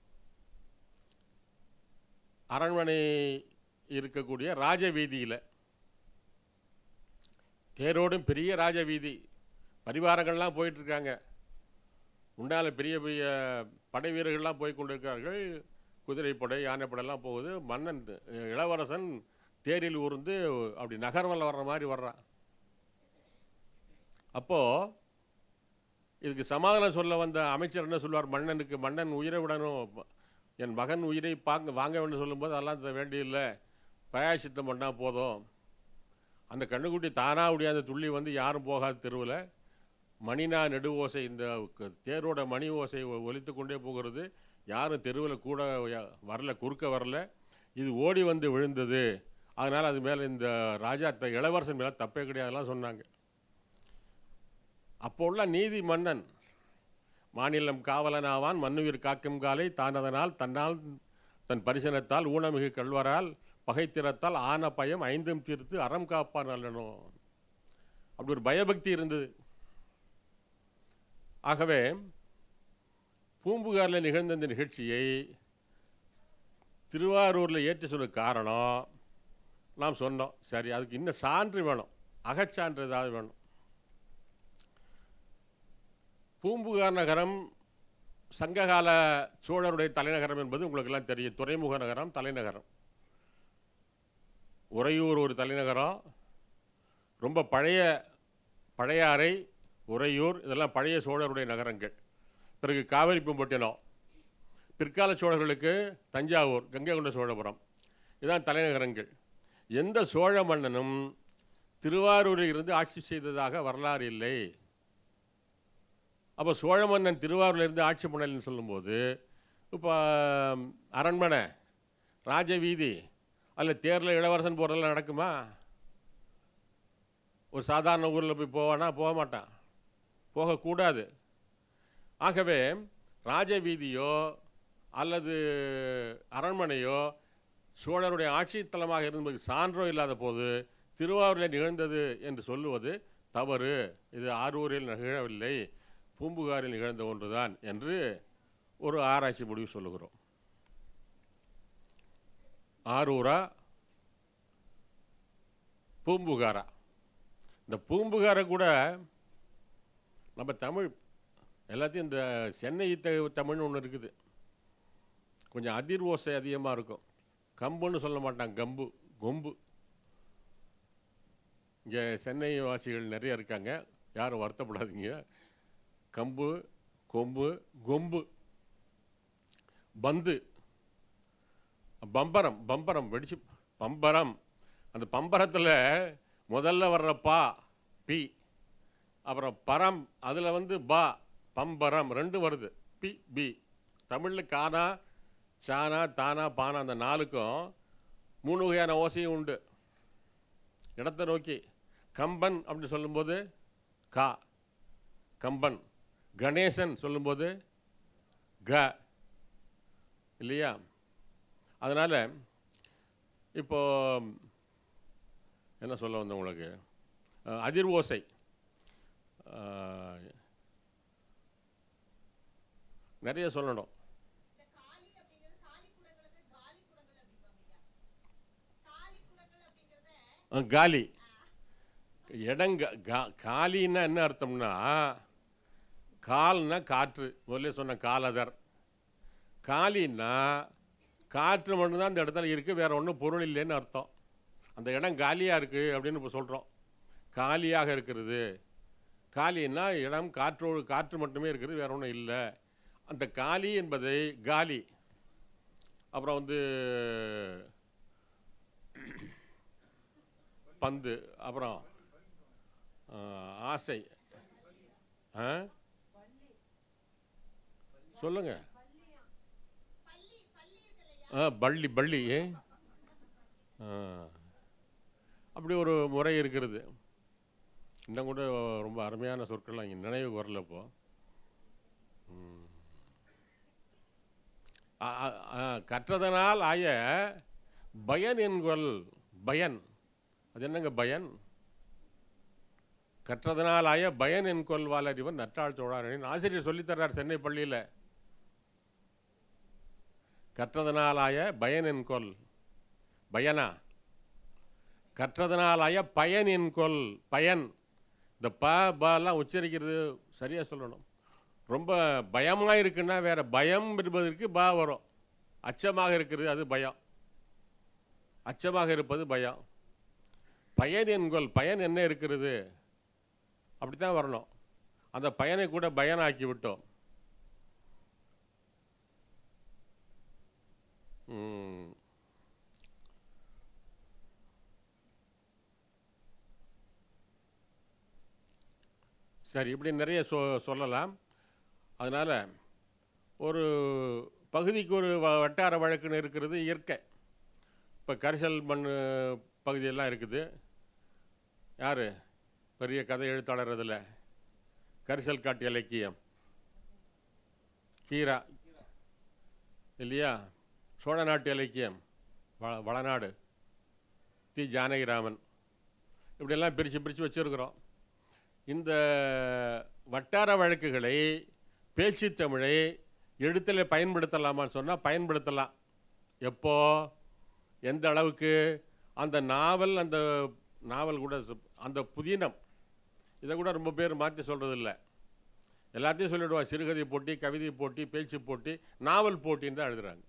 அரண்மனை இருக்கக்கூடிய ராஜ வீதியில் தேரோடும் பெரிய ராஜ வீதி பரிவாரங்கள்லாம் போயிட்டு இருக்காங்க உண்டால பெரிய பெரிய படை வீரர்கள்லாம் போய் கொண்டிருக்கிறார்கள் குதிரைப்படை யானைப்படையெல்லாம் போகுது மன்னன் அஹ், இளவரசன் தேரில் ஊர்ந்து அப்படி நகர்வல வர்ற மாதிரி வர்றான் அப்போது இதுக்கு சமாதானம் சொல்ல வந்த அமைச்சர் என்ன சொல்வார் மன்னனுக்கு மன்னன் உயிரை விடணும் என் மகன் உயிரை பாங்க வாங்க வேண்டும் சொல்லும்போது அதெல்லாம் த- வேண்டியதில்லை பிரயாசித்தம் பண்ணால் போதும் அந்த கண்ணுக்குட்டி தானாக உடையாத துள்ளி வந்து யாரும் போகாத தெருவில் மணினா நெடு ஓசை இந்த க- தேரோட மணி ஓசை ஒ- ஒலித்து கொண்டே போகிறது யாரும் தெருவில் கூட ய- வரல குறுக்க வரல இது ஓடி வந்து விழுந்தது அதனால் அது மேலே இந்த ராஜா த- இளவரசன் மேலே தப்பே கிடையாதுலாம் சொன்னாங்க அப்போ உள்ள நீதி மன்னன் மாநிலம் காவலனாவான் மன்னுயிர் காக்கும் காலை தானதனால் தன்னால் தன் பரிசனத்தால் ஊனமிகு கல்வரால் பகைத்திறத்தால் ஆன பயம் ஐந்தும் தீர்த்து அறம் காப்பான் அல்லணும் அப்படி ஒரு பயபக்தி இருந்தது ஆகவே பூம்புகாரில் நிகழ்ந்த இந்த நிகழ்ச்சியை திருவாரூரில் ஏற்றி சொன்ன காரணம் நாம் சொன்னோம் சரி அதுக்கு இன்னும் சான்று வேணும் அகச்சான்று ஏதாவது வேணும் பூம்புகார் நகரம் சங்ககால சோழருடைய தலைநகரம் என்பது உங்களுக்கெல்லாம் தெரியும் துறைமுக நகரம் தலைநகரம் உறையூர் ஒரு தலைநகரம் ரொம்ப பழைய பழையாறை உறையூர் இதெல்லாம் பழைய சோழருடைய நகரங்கள் பிறகு காவிரி பூம்பட்டினம் பிற்கால சோழர்களுக்கு தஞ்சாவூர் கங்கை கொண்ட சோழபுரம் இதுதான் தலைநகரங்கள் எந்த சோழ மன்னனும் திருவாரூரில் இருந்து ஆட்சி செய்ததாக வரலாறு இல்லை அப்போ சோழ மன்னன் திருவாரூரில் இருந்து ஆட்சி பண்ணலன்னு சொல்லும்போது இப்போ அரண்மனை ராஜவீதி அதில் தேரில் இளவரசன் போகிறதெல்லாம் நடக்குமா ஒரு சாதாரண ஊரில் போய் போவானா போக மாட்டான் போகக்கூடாது ஆகவே ராஜவீதியோ அல்லது அரண்மனையோ சோழருடைய ஆட்சி தலமாக இருந்ததுக்கு சான்றோ இல்லாத போது திருவாரூரில் நிகழ்ந்தது என்று சொல்லுவது தவறு இது ஆரூரில் நிகழவில்லை பூம்புகாரில் நிகழ்ந்த ஒன்றுதான் என்று ஒரு ஆராய்ச்சி முடிவு சொல்லுகிறோம் ஆரூரா பூம்புகாரா இந்த பூம்புகாரை கூட நம்ம தமிழ் எல்லாத்தையும் இந்த சென்னை த- தமிழ்னு ஒன்று இருக்குது கொஞ்சம் அதிர் ஓசை அதிகமாக இருக்கும் கம்புன்னு சொல்ல மாட்டாங்க கம்பு கொம்பு இங்கே சென்னை வாசிகள் நிறைய இருக்காங்க யாரும் வருத்தப்படாதீங்க கம்பு கொம்பு கொம்பு பந்து பம்பரம் பம்பரம் வெடிச்சு பம்பரம் அந்த பம்பரத்தில் முதல்ல வர்ற பா பி அப்புறம் பரம் அதில் வந்து பா பம்பரம் ரெண்டும் வருது பி பி தமிழில் கானா சானா தானா பானா அந்த நாலுக்கும் மூணு வகையான ஓசையும் உண்டு இடத்தை நோக்கி கம்பன் அப்படி சொல்லும்போது கா கம்பன் கணேசன் சொல்லும்போது க இல்லையா அதனால் இப்போ என்ன சொல்ல வந்தேன் உங்களுக்கு அஹ், அதிர் ஓசை அஹ், நிறைய சொல்லணும் இந்த காலி அப்படிங்கிறது காலி குடங்களுக்கு காலி குடங்கள் அப்படிம்பாங்க ஐயா காலி குடங்கள் அப்படிங்கறத அஹ், காலி இடங்க கா- காலின்னா என்ன அர்த்தம்னா கால்னா காற்று முதல்ல சொன்ன காலதர் காலின்னா காற்று மட்டும்தான் அந்த இடத்துல இருக்குது வேற ஒன்றும் பொருள் இல்லைன்னு அர்த்தம் அந்த இடம் காலியாக இருக்குது அப்படின்னு இப்போ சொல்கிறோம் காலியாக இருக்கிறது காலின்னா இடம் காற்றோடு காற்று மட்டுமே இருக்குது வேற ஒன்றும் இல்லை அந்த காலி என்பதை காலி அப்புறம் வந்து பந்து அப்புறம் ஆ, ஆசை ஆ சொல்லுங்க பள்ளி பள்ளி இருக்குல்ல ஆ பள்ளி பள்ளி ஆ. அப்படி ஒரு முறை இருக்கிறது இன்னும் கூட ரொம்ப அருமையான சொற்கள்லாம் இங்கே நினைவுக்கு வரல இப்போ ம். ஆ, ஆ, ஆ, கற்றதனால் ஆய பயன் என்கொல் பயன் அது என்னங்க பயன் கற்றதனால் ஆய பயன் என்கொல் வாலறிவன் நற்றாள் தோழாரின் ஆசிரியர் சொல்லித்தர்றார் சென்னை பள்ளியில் கற்றதனாலாய பயன் என்கொல் பயனா கற்றதனாலாய பயன் என்கொல் பயன் இந்த ப பலாம் உச்சரிக்கிறது சரியாக சொல்லணும் ரொம்ப பயமாக இருக்குன்னா வேற பயம் என்பதற்கு ப வரும் அச்சமாக இருக்கிறது அது பயம் அச்சமாக இருப்பது பயம் பயன் என்கொல் பயன் என்ன இருக்கிறது அப்படித்தான் வரணும் அந்த பயனை கூட பயனாக்கி விட்டோம் ம். சரி இப்படி நிறைய சொ சொல்லலாம் அதனால் ஒரு பகுதிக்கு ஒரு வ- வட்டார வழக்குன்னு இருக்கிறது இயற்கை இப்போ கரிசல் மண் பகுதியெல்லாம் இருக்குது யார் பெரிய கதை எழுத்தாளர் அதில் கரிசல் காட்டு இலக்கியம் கீரா இல்லையா சோழ நாட்டு இலக்கியம் வ வளநாடு தி ஜானகிராமன் இப்படியெல்லாம் பிரித்து பிரித்து வச்சுருக்குறோம் இந்த வட்டார வழக்குகளை பேச்சு தமிழை எழுத்தில் பயன்படுத்தலாமான்னு சொன்னால் பயன்படுத்தலாம் எப்போ எந்த அளவுக்கு அந்த நாவல் அந்த நாவல் கூட சு- அந்த புதினம் இதை கூட ரொம்ப பேர் மாற்றி சொல்கிறதில்ல எல்லாத்தையும் சொல்லிடுவா சிறுகதை போட்டி கவிதை போட்டி பேச்சு போட்டி நாவல் போட்டின்னு தான் எழுதுறாங்க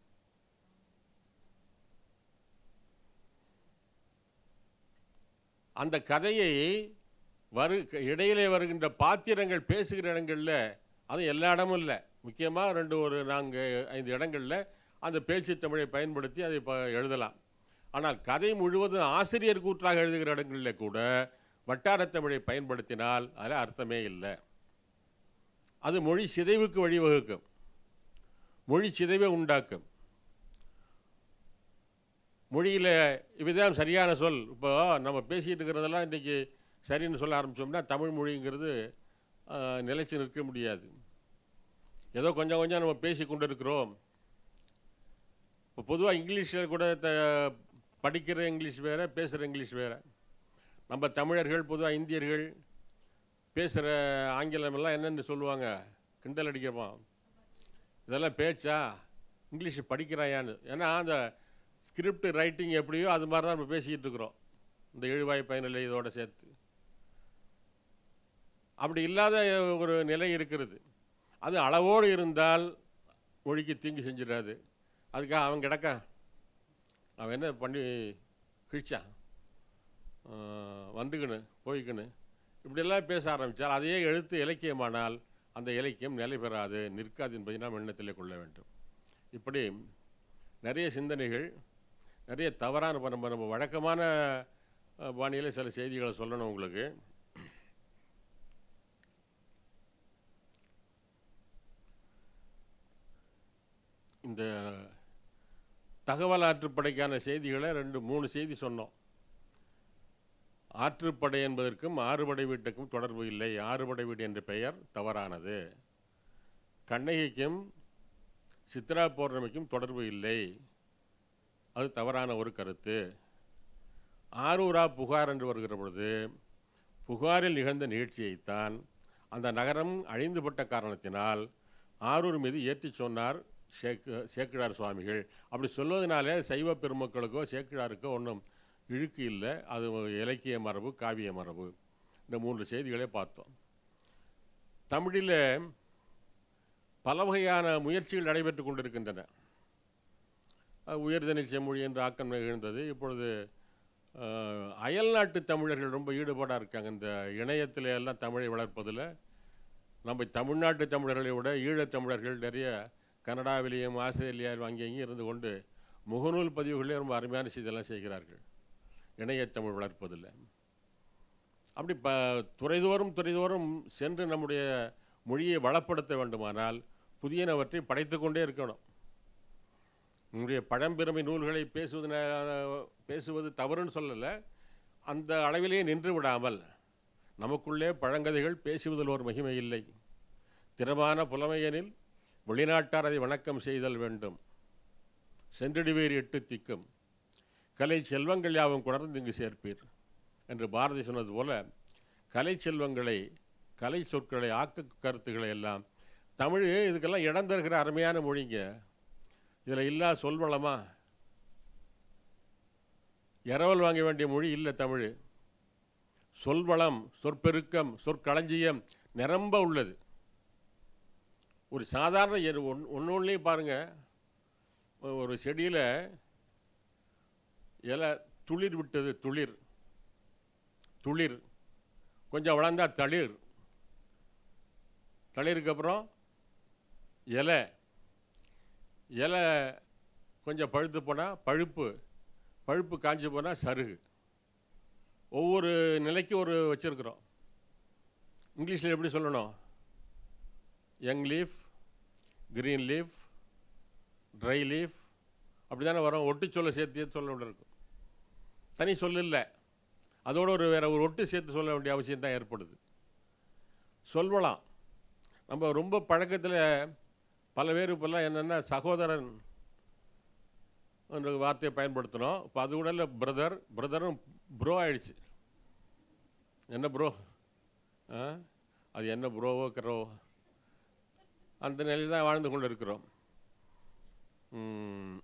அந்த கதையை வரு இடையிலே வருகின்ற பாத்திரங்கள் பேசுகிற இடங்களில் அது எல்லா இடமும் இல்லை முக்கியமாக ரெண்டு ஒரு நான்கு ஐந்து இடங்களில் அந்த பேச்சு தமிழை பயன்படுத்தி அதை இப்போ எழுதலாம் ஆனால் கதை முழுவதும் ஆசிரியர் கூற்றாக எழுதுகிற இடங்களில் கூட வட்டாரத் தமிழை பயன்படுத்தினால் அதில் அர்த்தமே இல்லை அது மொழி சிதைவுக்கு வழிவகுக்கும் மொழி சிதைவை உண்டாக்கும் மொழியில் இதுதான் சரியான சொல் இப்போ நம்ம பேசிகிட்டு இருக்கிறதெல்லாம் இன்றைக்கி சரின்னு சொல்ல ஆரம்பித்தோம்னா தமிழ் மொழிங்கிறது ஆஹ், நிலைச்சு நிற்க முடியாது ஏதோ கொஞ்சம் கொஞ்சம் நம்ம பேசி கொண்டு இருக்கிறோம் இப்போ பொதுவாக இங்கிலீஷில் கூட த படிக்கிற இங்கிலீஷ் வேறு பேசுகிற இங்கிலீஷ் வேறு நம்ம தமிழர்கள் பொதுவாக இந்தியர்கள் பேசுகிற ஆங்கிலம் எல்லாம் என்னென்னு சொல்லுவாங்க கிண்டல் அடிக்கிறோம் இதெல்லாம் பேச்சா இங்கிலீஷ் படிக்கிறாயான்னு ஏன்னா அந்த ஸ்கிரிப்ட் ரைட்டிங் எப்படியோ அது மாதிரி தான் நம்ம பேசிக்கிட்டு இருக்கிறோம் இந்த எழுவாய் பயனில்லை இதோட சேர்த்து அப்படி இல்லாத ஒரு நிலை இருக்கிறது அது அளவோடு இருந்தால் மொழிக்கு தீங்கு செஞ்சிடாது அதுக்காக அவன் கிடக்க அவன் என்ன பண்ணி கிழிச்சான் வந்துக்கணு போய்க்கணு இப்படியெல்லாம் பேச ஆரம்பித்தால் அதையே எழுத்து இலக்கியமானால் அந்த இலக்கியம் நிலை பெறாது நிற்காது என்பதை நாம் எண்ணத்திலே கொள்ள வேண்டும் இப்படி நிறைய சிந்தனைகள் நிறைய தவறான இப்ப நம்ம நம்ம வழக்கமான அஹ், பாணியில சில செய்திகளை சொல்லணும் உங்களுக்கு இந்த தகவல் ஆற்றுப்படைக்கான செய்திகளை ரெண்டு மூணு செய்தி சொன்னோம் ஆற்றுப்படை என்பதற்கும் ஆறுபடை வீட்டுக்கும் தொடர்பு இல்லை ஆறுபடை வீடு என்ற பெயர் தவறானது கண்ணகிக்கும் சித்ரா பௌர்ணமிக்கும் தொடர்பு இல்லை அது தவறான ஒரு கருத்து ஆரூரா புகார் என்று வருகிற பொழுது புகாரில் நிகழ்ந்த நிகழ்ச்சியைத்தான் அந்த நகரம் அழிந்துபட்ட காரணத்தினால் ஆரூர் மீது ஏற்றிச் சொன்னார் சேக்கு சேக்கிழார் சுவாமிகள் அப்படி சொல்வதனாலே சைவ பெருமக்களுக்கோ சேக்கிழாருக்கோ ஒன்றும் இழுக்கு இல்லை அது இலக்கிய மரபு காவிய மரபு இந்த மூன்று செய்திகளை பார்த்தோம் தமிழில் பல வகையான முயற்சிகள் நடைபெற்று கொண்டிருக்கின்றன அஹ் உயர்தனி செம்மொழி என்று ஆக்கம் நிகழ்ந்தது இப்பொழுது அஹ், அயல்நாட்டு தமிழர்கள் ரொம்ப ஈடுபாடாக இருக்காங்க இந்த இணையத்தில் எல்லாம் தமிழை வளர்ப்பதில் நம்ம தமிழ்நாட்டு தமிழர்களை விட ஈழத் தமிழர்கள் நிறைய கனடாவிலேயும் ஆஸ்திரேலியாவிலும் அங்கே இங்கேயும் இருந்து கொண்டு முகநூல் பதிவுகளே ரொம்ப அருமையான செய்தியெல்லாம் செய்கிறார்கள் இணையத்தமிழ் வளர்ப்பதில் அப்படி ப துறைதோறும் துறைதோறும் சென்று நம்முடைய மொழியை வளப்படுத்த வேண்டுமானால் புதியனவற்றை படைத்து கொண்டே இருக்கணும் நம்முடைய பழம்பெருமை நூல்களை பேசுவது ந- பேசுவது தவறுன்னு சொல்லலை அந்த அளவிலே நின்று விடாமல் நமக்குள்ளே பழங்கதைகள் பேசுவதில் ஒரு மகிமை இல்லை திறமான புலமையெனில் வெளிநாட்டார் அதை வணக்கம் செய்தல் வேண்டும் சென்றிடுவீர் எட்டு திக்கும் கலை செல்வங்கள் யாவும் குணர்ந்து இங்கு சேர்ப்பீர் என்று பாரதி சொன்னது போல கலை செல்வங்களை கலை சொற்களை ஆக்க கருத்துக்களை எல்லாம் தமிழ் இதுக்கெல்லாம் இடம் தருகிற அருமையான மொழிங்க இதில் இல்லா சொல்வளமா இரவல் வாங்க வேண்டிய மொழி இல்லை தமிழ் சொல்வளம் சொற்பெருக்கம் சொற்களஞ்சியம் நிரம்ப உள்ளது ஒரு சாதாரண எ- ஒன் ஒன்று ஒன்றுலையும் பாருங்கள் ஒரு செடியில் இலை துளிர் விட்டது துளிர் துளிர் கொஞ்சம் வளர்ந்தா தளிர் தளிருக்கு அப்புறம் இலை இலை கொஞ்சம் பழுத்து போனால் பழுப்பு பழுப்பு காஞ்சு போனால் சருகு ஒவ்வொரு நிலைக்கும் ஒரு வச்சுருக்குறோம் இங்கிலீஷில் எப்படி சொல்லணும் young leaf green leaf dry leaf அப்படி தானே வரும் ஒட்டு சொல்ல சேர்த்து சொல்ல வேண்டிய இருக்கும் தனி சொல் இல்லை அதோட ஒரு வேற ஒரு ஒட்டு சேர்த்து சொல்ல வேண்டிய அவசியம் தான் ஏற்படுது சொல்வலாம் நம்ம ரொம்ப பழக்கத்தில் பல பேர் இப்போல்லாம் என்னென்னா சகோதரன் என்ற வார்த்தையை பயன்படுத்தினோம் இப்போ அது கூட இல்லை பிரதர் பிரதரும் ப்ரோ ஆயிடுச்சு என்ன ப்ரோ ஆ அது என்ன ப்ரோவோ கரோ அந்த நிலையில் தான் வாழ்ந்து கொண்டு இருக்கிறோம் ம்.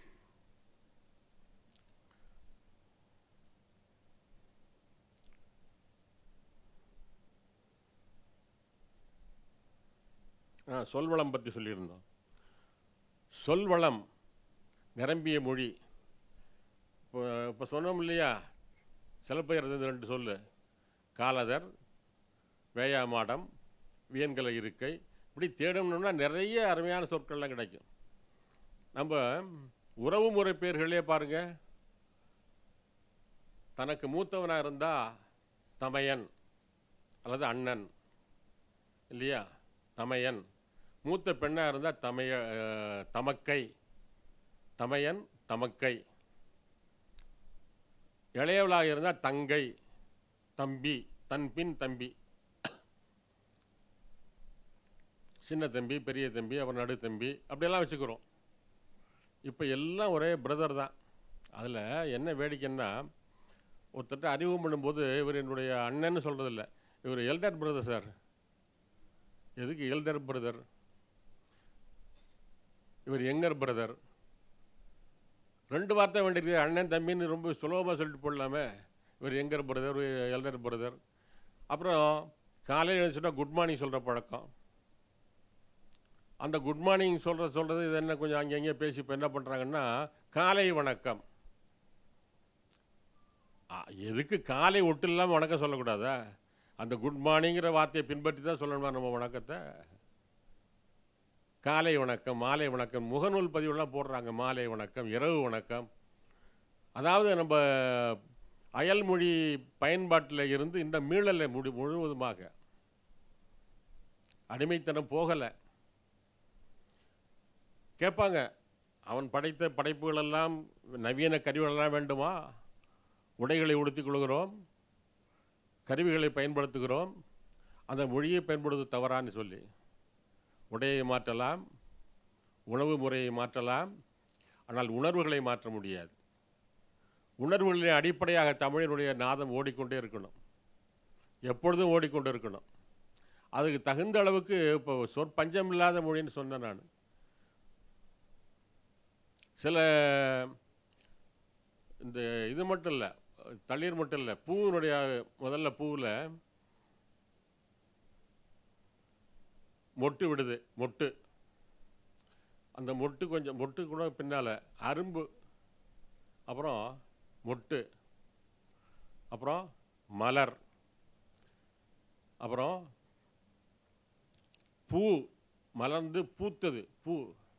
ஆ சொல்வளம் பற்றி சொல்லியிருந்தோம் சொல்வளம் நிரம்பிய மொழி இப்போ இப்போ சொன்னோம் இல்லையா சிலப்பெயர் இருந்தது ரெண்டு சொல்லு காலதர் வேயாமாடம் வியன்கல இருக்கை இப்படி தேடணும்னா நிறைய அருமையான சொற்கள்லாம் கிடைக்கும் நம்ம உறவு முறை பேர்களே பாருங்க தனக்கு மூத்தவனாக இருந்தால் தமையன் அல்லது அண்ணன் இல்லையா தமையன் மூத்த பெண்ணாக இருந்தால் தமைய அஹ், தமக்கை தமையன் தமக்கை இளையவளாக இருந்தால் தங்கை தம்பி தன்பின் தம்பி சின்ன தம்பி பெரிய தம்பி அப்புறம் நடு தம்பி அப்படியெல்லாம் வச்சுக்கிறோம் இப்போ எல்லாம் ஒரே பிரதர் தான் அதில் என்ன வேடிக்கைன்னா ஒருத்தட்ட அறிமுகம் பண்ணும்போது இவர் என்னுடைய அண்ணன்னு சொல்கிறதில்ல இவர் எல்டர் பிரதர் சார் எதுக்கு எல்டர் பிரதர் இவர் யங்கர் பிரதர் ரெண்டு வார்த்தை வேண்டியிருக்கு அண்ணன் தம்பின்னு ரொம்ப சுலபமாக சொல்லிட்டு போடலாமே இவர் யங்கர் பிரதர் எல்டர் பிரதர் அப்புறம் காலையில் எழுந்துச்சுன்னா குட் மார்னிங் சொல்கிற பழக்கம் அந்த குட் மார்னிங் சொல்கிற சொல்கிறது இது என்ன கொஞ்சம் அங்கே அங்கேயே பேசி இப்போ என்ன பண்ணுறாங்கன்னா காலை வணக்கம் ஆ, எதுக்கு காலை ஒட்டு இல்லாமல் வணக்கம் சொல்லக்கூடாதா அந்த குட் மார்னிங்கிற வார்த்தையை பின்பற்றி தான் சொல்லணுமா நம்ம வணக்கத்தை காலை வணக்கம் மாலை வணக்கம் முகநூல் பதிவுலாம் போடுறாங்க மாலை வணக்கம் இரவு வணக்கம் அதாவது நம்ம அயல்மொழி பயன்பாட்டில் இருந்து இந்த மீளலை முடி முழுவதுமாக அடிமைத்தனம் போகலை கேட்பாங்க அவன் படைத்த படைப்புகளெல்லாம் நவீன கருவிகளெல்லாம் வேண்டுமா உடைகளை உடுத்திக் கொள்கிறோம் கருவிகளை பயன்படுத்துகிறோம் அந்த மொழியை பயன்படுத்த தவறான்னு சொல்லி உடையை மாற்றலாம் உணவு முறையை மாற்றலாம் ஆனால் உணர்வுகளை மாற்ற முடியாது உணர்வுகளின் அடிப்படையாக தமிழினுடைய நாதம் ஓடிக்கொண்டே இருக்கணும் எப்பொழுதும் ஓடிக்கொண்டு இருக்கணும் அதுக்கு தகுந்த அளவுக்கு இப்போ சொற்பஞ்சம் இல்லாத மொழின்னு சொன்னேன் நான் சில இந்த இது மட்டும் இல்லை தளிர் மட்டும் இல்லை பூவினுடைய முதல்ல பூவில் மொட்டு விடுது மொட்டு அந்த மொட்டு கொஞ்சம் மொட்டு கூட பின்னால் அரும்பு அப்புறம் மொட்டு அப்புறம் மலர் அப்புறம் பூ மலர்ந்து பூத்தது பூ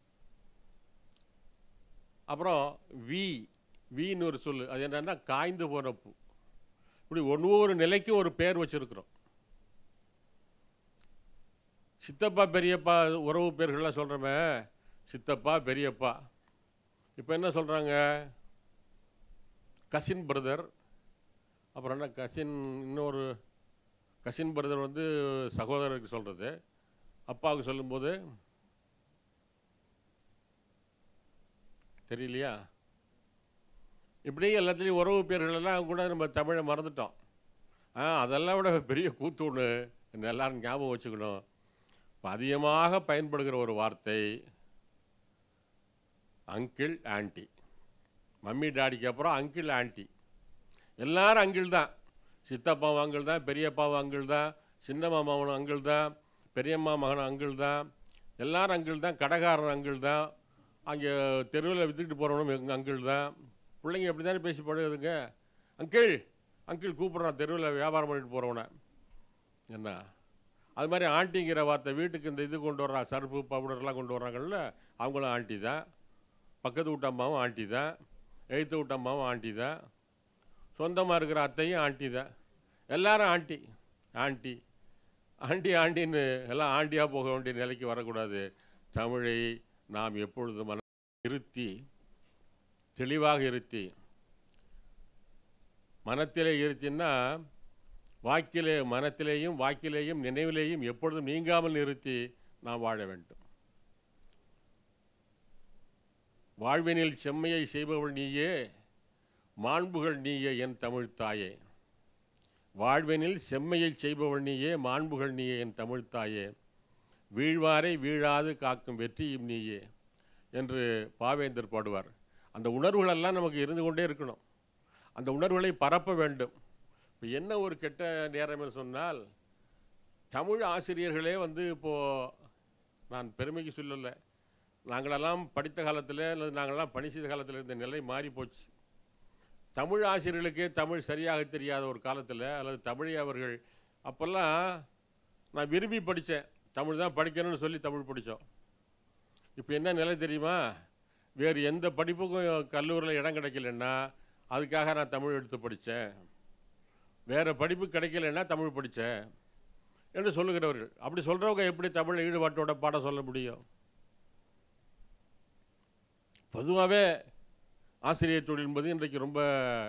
அப்புறம் வி வீன்னு ஒரு சொல்லு அது என்னன்னா காய்ந்து போன பூ இப்படி ஒவ்வொரு நிலைக்கும் ஒரு பேர் வச்சிருக்கிறோம் சித்தப்பா பெரியப்பா உறவு பேர்கள்லாம் சொல்கிறோமே சித்தப்பா பெரியப்பா இப்போ என்ன சொல்கிறாங்க கசின் பிரதர் அப்புறம் என்ன கசின் இன்னொரு கசின் பிரதர் வந்து சகோதரருக்கு சொல்கிறது அப்பாவுக்கு சொல்லும்போது தெரியலையா இப்படி எல்லாத்துலேயும் உறவு பேர்களெல்லாம் கூட நம்ம தமிழை மறந்துட்டோம் ஆ அதெல்லாம் விட பெரிய கூத்து ஒன்று எல்லாரும் ஞாபகம் வச்சுக்கணும் இப்போ அதிகமாக பயன்படுகிற ஒரு வார்த்தை அங்கிள் ஆன்ட்டி மம்மி டாடிக்கு அப்புறம் அங்கிள் ஆன்ட்டி எல்லாரும் அங்கிள் தான் சித்தப்பாவும் அங்கிள் தான் பெரியப்பாவும் அங்கிள் தான் சின்ன மாமாவனும் அங்கிள் தான் பெரியம்மா மகனும் அங்கிள் தான் எல்லாரும் அங்கிள் தான் கடைக்காரன் அங்கிள் தான் அங்கே தெருவில் விற்றுக்கிட்டு போகிறவனும் எங்கள் அங்கிள் தான் பிள்ளைங்க எப்படி தானே பேசி பழகுதுங்க அங்கிள் அங்கிள் கூப்பிட்றான் தெருவில் வியாபாரம் பண்ணிட்டு போகிறவனை என்ன அது மாதிரி ஆண்டிங்கிற வார்த்தை வீட்டுக்கு இந்த இது கொண்டு வர்றான் சர்ஃபு பவுடர்லாம் கொண்டு வர்றாங்கல்ல அவங்களும் ஆண்டி தான் பக்கத்து வீட்டு அம்மாவும் ஆண்டி தான் எழுத்து வீட்டு அம்மாவும் ஆண்டி தான் சொந்தமாக இருக்கிற அத்தையும் ஆண்டி தான் எல்லாரும் ஆண்டி ஆண்டி ஆண்டி ஆண்டின்னு எல்லாம் ஆண்டியாக போக வேண்டிய நிலைக்கு வரக்கூடாது தமிழை நாம் எப்பொழுதும் மன இருத்தி தெளிவாக இருத்தி மனத்திலே இருத்தின்னா வாக்கிலே மனத்திலேயும் வாக்கிலேயும் நினைவிலேயும் எப்பொழுதும் நீங்காமல் நிறுத்தி நாம் வாழ வேண்டும் வாழ்வினில் செம்மையை செய்பவள் நீயே மாண்புகள் நீயே என் தமிழ் தாயே வாழ்வினில் செம்மையை செய்பவள் நீயே மாண்புகள் நீயே என் தமிழ் தாயே வீழ்வாரை வீழாது காக்கும் வெற்றியும் நீயே என்று பாவேந்தர் பாடுவார் அந்த உணர்வுகளெல்லாம் நமக்கு இருந்து கொண்டே இருக்கணும் அந்த உணர்வுகளை பரப்ப வேண்டும் இப்போ என்ன ஒரு கெட்ட நேரம் என்று சொன்னால் தமிழ் ஆசிரியர்களே வந்து இப்போது நான் பெருமைக்கு சொல்லலை நாங்களெல்லாம் படித்த காலத்தில் அல்லது நாங்களெல்லாம் பணி செய்த காலத்தில் இந்த நிலை மாறி போச்சு தமிழ் ஆசிரியர்களுக்கே தமிழ் சரியாக தெரியாத ஒரு காலத்தில் அல்லது தமிழை அவர்கள் அப்போல்லாம் நான் விரும்பி படித்தேன் தமிழ் தான் படிக்கணும்னு சொல்லி தமிழ் படித்தோம் இப்போ என்ன நிலை தெரியுமா வேறு எந்த படிப்புக்கும் கல்லூரியில் இடம் கிடைக்கலன்னா அதுக்காக நான் தமிழ் எடுத்து படித்தேன் வேறு படிப்பு கிடைக்கலன்னா தமிழ் படித்தேன் என்று சொல்லுகிறவர்கள் அப்படி சொல்கிறவங்க எப்படி தமிழ் ஈடுபாட்டோட பாடம் சொல்ல முடியும் பொதுவாகவே ஆசிரியர் தொழில் என்பது இன்றைக்கு ரொம்ப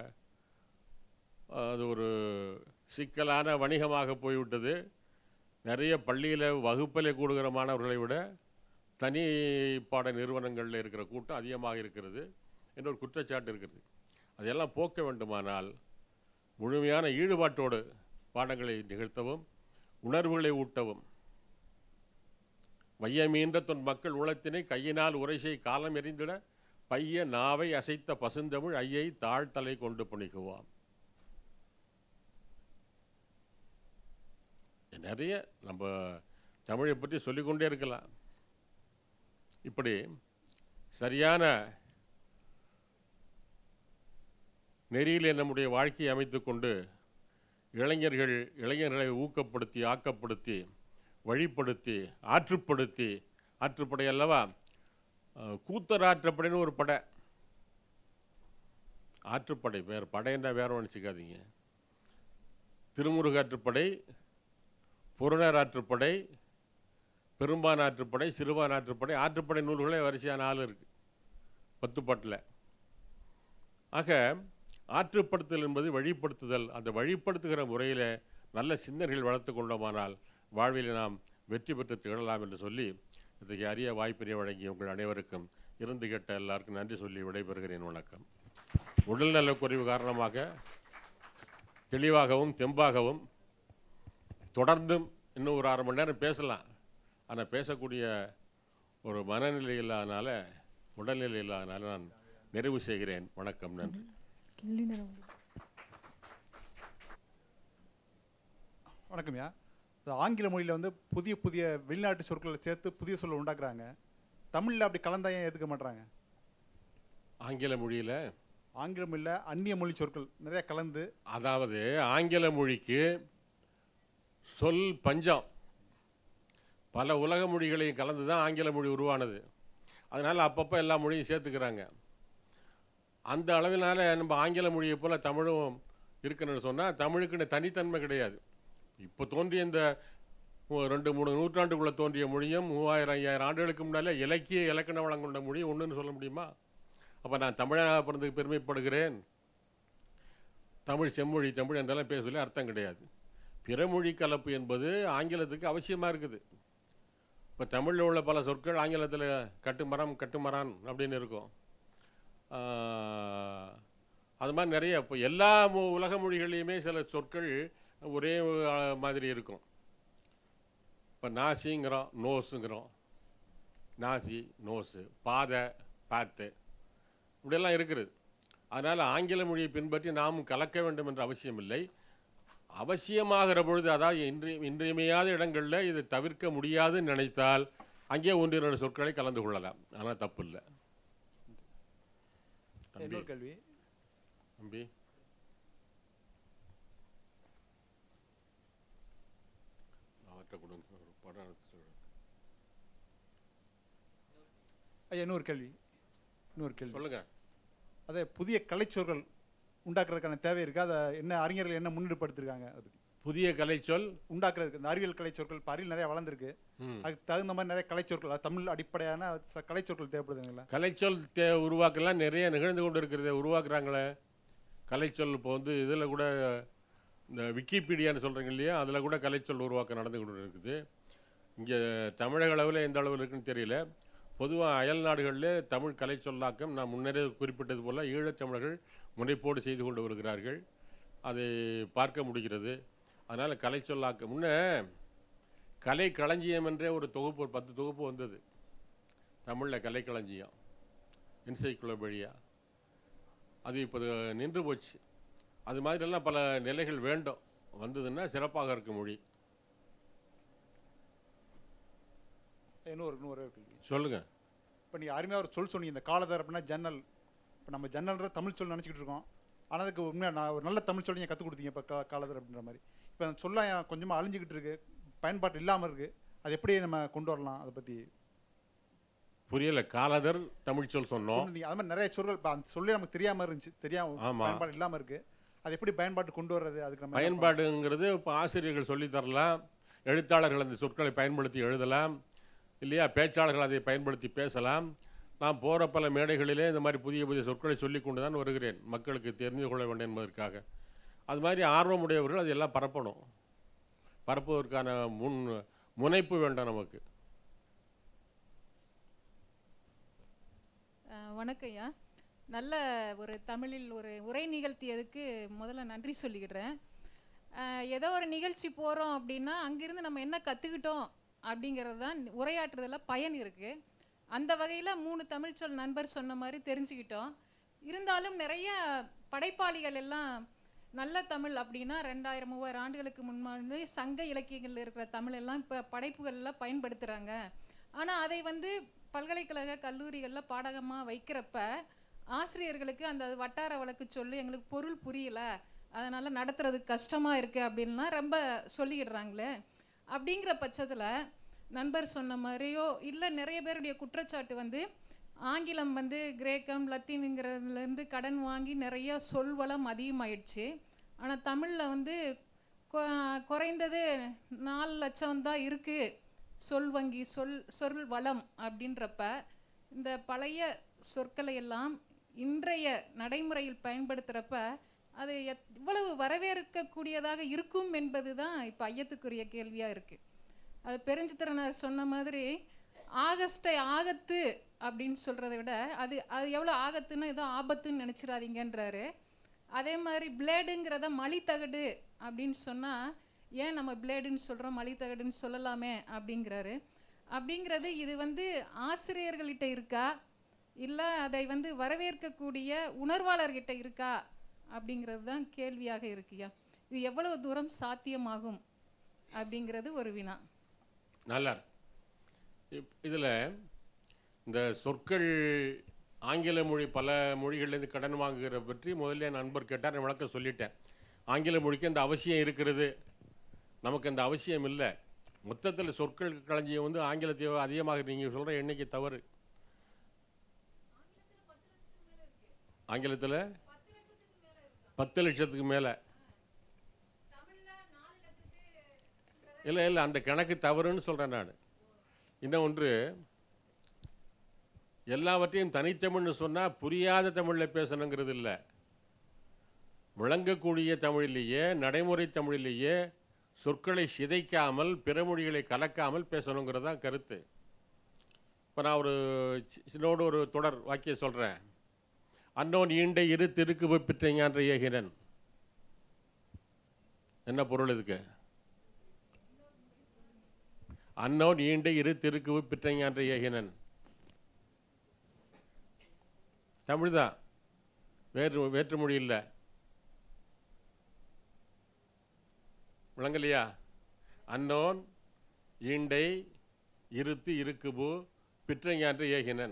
அது ஒரு சிக்கலான வணிகமாக போய்விட்டது நிறைய பள்ளியில் வகுப்பில் கூடுகிற மாணவர்களை விட தனி பாட நிறுவனங்களில் இருக்கிற கூட்டம் அதிகமாக இருக்கிறது என்ற ஒரு குற்றச்சாட்டு இருக்கிறது அதையெல்லாம் போக்க வேண்டுமானால் முழுமையான ஈடுபாட்டோடு பாடங்களை நிகழ்த்தவும் உணர்வுகளை ஊட்டவும் வையமீன்ற தொன் மக்கள் உளத்தினை கையினால் உரைசை காலம் எறிந்திட பைய நாவை அசைத்த பசுந்தமிழ் ஐயை தாழ்த்தலை கொண்டு பணிகுவாம் நிறைய நம்ம தமிழை பற்றி சொல்லிக்கொண்டே இருக்கலாம் இப்படி சரியான நெறியிலே நம்முடைய வாழ்க்கையை அமைத்துக்கொண்டு இளைஞர்கள் இளைஞர்களை ஊக்கப்படுத்தி ஆக்கப்படுத்தி வழிப்படுத்தி ஆற்றுப்படுத்தி ஆற்றுப்படை அல்லவா அஹ், கூத்தராற்றுப்படைன்னு ஒரு படை ஆற்றுப்படை வேறு படைன்னா வேற நினச்சிக்காதீங்க திருமுருக ஆற்றுப்படை புறநர் ஆற்றுப்படை பெரும்பான் ஆற்றுப்படை சிறுபான் ஆற்றுப்படை ஆற்றுப்படை நூல்களே வரிசையான ஆள் இருக்குது பத்து பாட்டில் ஆக ஆற்றுப்படுத்தல் என்பது வழிப்படுத்துதல் அந்த வழிப்படுத்துகிற முறையில் நல்ல சிந்தனைகள் வளர்த்து கொண்டோமானால் வாழ்வில் நாம் வெற்றி பெற்று திகழலாம் என்று சொல்லி இத்தகைய அரிய வாய்ப்பினை வழங்கிய உங்கள் அனைவருக்கும் இருந்து கேட்ட எல்லாருக்கும் நன்றி சொல்லி விடைபெறுகிறேன் வணக்கம் உடல்நலக் குறைவு காரணமாக தெளிவாகவும் தெம்பாகவும் தொடர்ந்தும் இன்னும் ஒரு அரை மணி நேரம் பேசலாம் ஆனால் பேசக்கூடிய ஒரு மனநிலை இல்லாதனால உடல்நிலை இல்லாதனால நான் நிறைவு செய்கிறேன் வணக்கம் நன்றி வணக்கம்யா இது ஆங்கில மொழியில் வந்து புதிய புதிய வெளிநாட்டு சொற்களை சேர்த்து புதிய சொல்ல உண்டாக்குறாங்க தமிழில் அப்படி கலந்தா ஏன் ஏற்றுக்க மாட்றாங்க ஆங்கில மொழியில் ஆங்கிலம் இல்லை அந்நிய மொழி சொற்கள் நிறைய கலந்து அதாவது ஆங்கில மொழிக்கு சொல் பஞ்சம் பல உலக மொழிகளையும் கலந்து தான் ஆங்கில மொழி உருவானது அதனால் அப்பப்போ எல்லா மொழியும் சேர்த்துக்கிறாங்க அந்த அளவினால நம்ம ஆங்கில மொழியை போல் தமிழும் இருக்குன்னு சொன்னால் தமிழுக்குன்னு தனித்தன்மை கிடையாது இப்போ தோன்றிய இந்த மு- ரெண்டு மூணு நூற்றாண்டுக்குள்ளே தோன்றிய மொழியும் மூவாயிரம் ஐயாயிரம் ஆண்டுகளுக்கு முன்னாலே இலக்கிய இலக்கண வளம் கொண்ட மொழி ஒன்றுன்னு சொல்ல முடியுமா அப்போ நான் தமிழனாக பிறந்ததுக்கு பெருமைப்படுகிறேன் தமிழ் செம்மொழி தமிழ் என்றெல்லாம் பேசல அர்த்தம் கிடையாது பிறமொழி கலப்பு என்பது ஆங்கிலத்துக்கு அவசியமாக இருக்குது இப்போ தமிழில் உள்ள பல சொற்கள் ஆங்கிலத்தில் கட்டுமரம் கட்டுமரான் அப்படின்னு இருக்கும் ஆஹ், அது மாதிரி நிறைய இப்போ எல்லா மொ- உலக மொழிகள்லையுமே சில சொற்கள் ஒரே ஆஹ், மாதிரி இருக்கும் இப்போ நாசிங்கிறோம் நோஸுங்கிறோம் நாசி நோஸு பாதை பாத்து இப்படியெல்லாம் இருக்குது அதனால் ஆங்கில மொழியை பின்பற்றி நாம் கலக்க வேண்டும் என்ற அவசியம் இல்லை அவசியமாகிற பொழுது அதாவது இன்றி இன்றியமையாத இடங்களில் இதை தவிர்க்க முடியாதுன்னு நினைத்தால் அங்கே ஒன்று இரண்டு சொற்களை கலந்து கொள்ளலாம் ஆனால் தப்பு இல்லை தம்பி இன்னொரு கேள்வி தம்பி அவர்கிட்ட கொடுங்க ஒரு படம் எடுத்து சொல்லுங்க ஐயா இன்னொரு கேள்வி இன்னொரு கேள்வி சொல்லுங்க அதே புதிய கலைச்சொற்கள் உண்டாக்குறதுக்கான தேவை இருக்கா அதை என்ன அறிஞர்கள் என்ன முன்னெடுப்படுத்திருக்காங்க அதுக்கு புதிய கலைச்சொல் உண்டாக்குறதுக்கு இந்த அறிவியல் கலைச்சொற்கள் இப்போ அறிவியல் நிறைய வளர்ந்துருக்கு ம். அதுக்கு தகுந்த மாதிரி நிறைய கலைச்சொற்கள் அது தமிழ் அடிப்படையான ச- கலைச்சொற்கள் தேவைப்படுதுங்களா கலைச்சொல் தே உருவாக்கலாம் நிறைய நிகழ்ந்து கொண்டு இருக்கிறத உருவாக்குறாங்களே கலைச்சொல் இப்போ வந்து இதில் கூட இந்த விக்கிபீடியான்னு சொல்கிறீங்க இல்லையா அதில் கூட கலைச்சொல் உருவாக்கம் நடந்து கொண்டு இருக்குது இங்கே தமிழக அளவில் எந்த அளவில் இருக்குன்னு தெரியல பொதுவாக அயல் நாடுகளில் தமிழ் கலைச்சொல்லாக்கம் நான் முன்னரே குறிப்பிட்டது போல் ஈழத்தமிழர்கள் முனைப்போடு செய்து கொண்டு வருகிறார்கள் அதை பார்க்க முடிகிறது அதனால் கலைச்சொல்லாக்கம் முன்ன கலை களஞ்சியம் என்றே ஒரு தொகுப்பு ஒரு பத்து தொகுப்பு வந்தது தமிழில் கலைக்களஞ்சியம் என்சைக்ளோபீடியா அது இப்போ நின்று போச்சு அது மாதிரிலாம் பல நிலைகள் வேண்டும் வந்ததுன்னா சிறப்பாக இருக்கும் மொழி இன்னொரு இன்னொரு கேள்வி சொல்லுங்கள் இப்போ நீங்கள் அருமையாக ஒரு சொல் சொன்னீங்க இந்த காலதர் அப்படின்னா ஜன்னல் இப்போ நம்ம ஜன்னல்ன்ற தமிழ் சொல் நினச்சிக்கிட்டு இருக்கோம் ஆனால் அதுக்கு உண்மையாக நான் ஒரு நல்ல தமிழ் சொல்லி நீங்கள் கற்றுக் கொடுத்தீங்க இப்போ கா காலதர் அப்படின்ற மாதிரி இப்போ அந்த சொல்ல கொஞ்சமாக அழிஞ்சிக்கிட்டு இருக்கு பயன்பாட்டு இல்லாமல் இருக்குது அது எப்படி நம்ம கொண்டு வரலாம் அதை பற்றி புரியல காலதர் தமிழ் சொல் சொன்னோம் அது மாதிரி நிறைய சொற்கள் இப்போ அந்த சொல்லி நமக்கு தெரியாமல் இருந்துச்சு தெரியாம ஆமா. பயன்பாடு இல்லாமல் இருக்குது அது எப்படி பயன்பாட்டு கொண்டு வர்றது அதுக்கு நம்ம என்ன பயன்பாடுங்கிறது இப்போ ஆசிரியர்கள் சொல்லித் தரலாம் எழுத்தாளர்கள் அந்த சொற்களை பயன்படுத்தி எழுதலாம் இல்லையா பேச்சாளர்கள் அதை பயன்படுத்தி பேசலாம் நான் போகிற பல மேடைகளிலே இந்த மாதிரி புதிய புதிய சொற்களை சொல்லி கொண்டு தான் வருகிறேன் மக்களுக்கு தெரிந்து கொள்ள வேண்டும் என்பதற்காக அது மாதிரி ஆர்வமுடையவர்கள் அதெல்லாம் பரப்பணும் பரப்புவதற்கான முன் முனைப்பு வேண்டாம் நமக்கு அஹ் வணக்கம் ஐயா நல்ல ஒரு தமிழில் ஒரு உரை நிகழ்த்தியதுக்கு முதல்ல நன்றி சொல்லிக்கிடுறேன் அஹ், ஏதோ ஒரு நிகழ்ச்சி போகிறோம் அப்படின்னா அங்கிருந்து நம்ம என்ன கற்றுக்கிட்டோம் அப்படிங்கிறது தான் உரையாற்றுறதுல பயன் இருக்குது அந்த வகையில் மூணு தமிழ்ச்சொல் நண்பர் சொன்ன மாதிரி தெரிஞ்சுக்கிட்டோம் இருந்தாலும் நிறைய படைப்பாளிகள் எல்லாம் நல்ல தமிழ் அப்படின்னா ரெண்டாயிரம் மூவாயிரம் ஆண்டுகளுக்கு முன்னாடி சங்க இலக்கியங்களில் இருக்கிற தமிழ் எல்லாம் இப்போ படைப்புகளில் பயன்படுத்துகிறாங்க ஆனால் அதை வந்து பல்கலைக்கழக கல்லூரிகளில் பாடகமாக வைக்கிறப்ப ஆசிரியர்களுக்கு அந்த வட்டார வழக்கு சொல்லி எங்களுக்கு பொருள் புரியல அதனால் நடத்துறது கஷ்டமாக இருக்குது அப்படின்லாம் ரொம்ப சொல்லிடுறாங்களே அப்படிங்கிற பட்சத்தில் நண்பர் சொன்ன மாதிரியோ இல்லை நிறைய பேருடைய குற்றச்சாட்டு வந்து ஆங்கிலம் வந்து கிரேக்கம் லத்தீனுங்கிறதுலேருந்து கடன் வாங்கி நிறைய சொல்வளம் அதிகமாயிடுச்சு ஆனால் தமிழில் வந்து கொ- குறைந்தது நாலு லட்சம் தான் இருக்குது சொல் வங்கி சொல் சொல் வளம் அப்படின்றப்ப இந்த பழைய சொற்களை எல்லாம் இன்றைய நடைமுறையில் பயன்படுத்துகிறப்ப அது எத்- எவ்வளவு வரவேற்கக்கூடியதாக இருக்கும் என்பது தான் இப்போ ஐயத்துக்குரிய கேள்வியாக இருக்குது அது பெருஞ்சித்திரனார் சொன்ன மாதிரி ஆகஸ்டை ஆகத்து அப்படின்னு சொல்கிறத விட அது அது எவ்வளோ ஆகத்துன்னா ஏதோ ஆபத்துன்னு நினச்சிடாதீங்கன்றாரு அதே மாதிரி பிளேடுங்கிறத மலித்தகடு அப்படின்னு சொன்னால் ஏன் நம்ம பிளேடுன்னு சொல்கிறோம் மலித்தகடுன்னு சொல்லலாமே அப்படிங்கிறாரு அப்படிங்கிறது இது வந்து ஆசிரியர்கள்கிட்ட இருக்கா இல்லை அதை வந்து வரவேற்கக்கூடிய உணர்வாளர்கிட்ட இருக்கா அப்படிங்கிறது தான் கேள்வியாக இருக்குயா இது எவ்வளவு தூரம் சாத்தியமாகும் அப்படிங்கிறது ஒரு வினா நல்லா இதில் இந்த சொற்கள் ஆங்கில மொழி பல மொழிகள்லேருந்து கடன் வாங்குகிற பற்றி முதல்ல என் நண்பர் கேட்டார் நான் விளக்க சொல்லிட்டேன் ஆங்கில மொழிக்கு அந்த அவசியம் இருக்கிறது நமக்கு அந்த அவசியம் இல்லை மொத்தத்தில் சொற்கள் களஞ்சியம் வந்து ஆங்கிலத்தை அதிகமாக நீங்கள் சொல்கிற எண்ணிக்கை தவறு ஆங்கிலத்தில் பத்து லட்சத்துக்கு மேலே இல்லை இல்லை அந்த கணக்கு தவறுன்னு சொல்கிறேன் நான் இன்னும் ஒன்று எல்லாவற்றையும் தனித்தமிழ்னு சொன்னால் புரியாத தமிழில் பேசணுங்கிறது இல்லை விளங்கக்கூடிய தமிழிலேயே நடைமுறை தமிழிலேயே சொற்களை சிதைக்காமல் பிற மொழிகளை கலக்காமல் பேசணுங்கிறது தான் கருத்து இப்போ நான் ஒரு சி- சின்னோடு ஒரு தொடர் வாக்கியம் சொல்கிறேன் அன்னோன் ஈண்டை இரு திருக்கு பிற்றைஞான்ற ஏகினன் என்ன பொருள் இதுக்கு அன்னோன் ஈண்டை இரு திருக்கு பிற்றைஞான்ற ஏகினன் தமிழ் தான் வேறு வேற்று மொழி இல்லை விளங்கலையா அன்னோன் ஈண்டை இருத்து இருக்குபு பிற்றைஞான்று ஏகினன்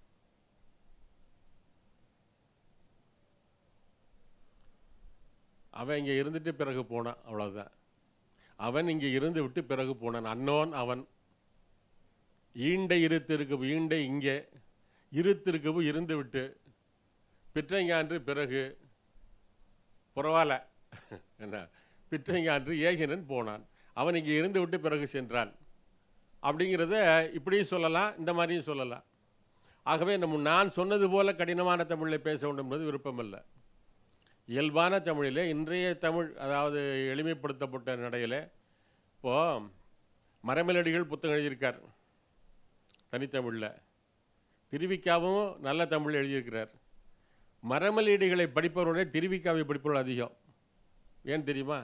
அவன் இங்கே இருந்துட்டு பிறகு போனான் அவ்வளவுதான் அவன் இங்கே இருந்து விட்டு பிறகு போனான் அன்னோன் அவன் ஈண்டை இருத்திருக்கு ஈண்டை இங்கே இருத்திருக்கவு இருந்து விட்டு பிற்றைஞான்று பிறகு பரவாயில்ல என்ன பிற்றைஞான்று ஏகினன் போனான் அவன் இங்கே இருந்து விட்டு பிறகு சென்றான் அப்படிங்கிறத இப்படியும் சொல்லலாம் இந்த மாதிரியும் சொல்லலாம் ஆகவே நம்ம நான் சொன்னது போல கடினமான தமிழில் பேச வேண்டும் என்பது விருப்பமல்ல இயல்பான தமிழிலே இன்றைய தமிழ் அதாவது எளிமைப்படுத்தப்பட்ட நடையில் இப்போது மரமெலடிகள் புத்தகம் எழுதியிருக்கார் தனித்தமிழில் திருவிக்காவும் நல்ல தமிழ் எழுதியிருக்கிறார் மரமலீடுகளை படிப்பவரோட திருவிக்காவை படிப்பவர்கள் அதிகம் ஏன் தெரியுமா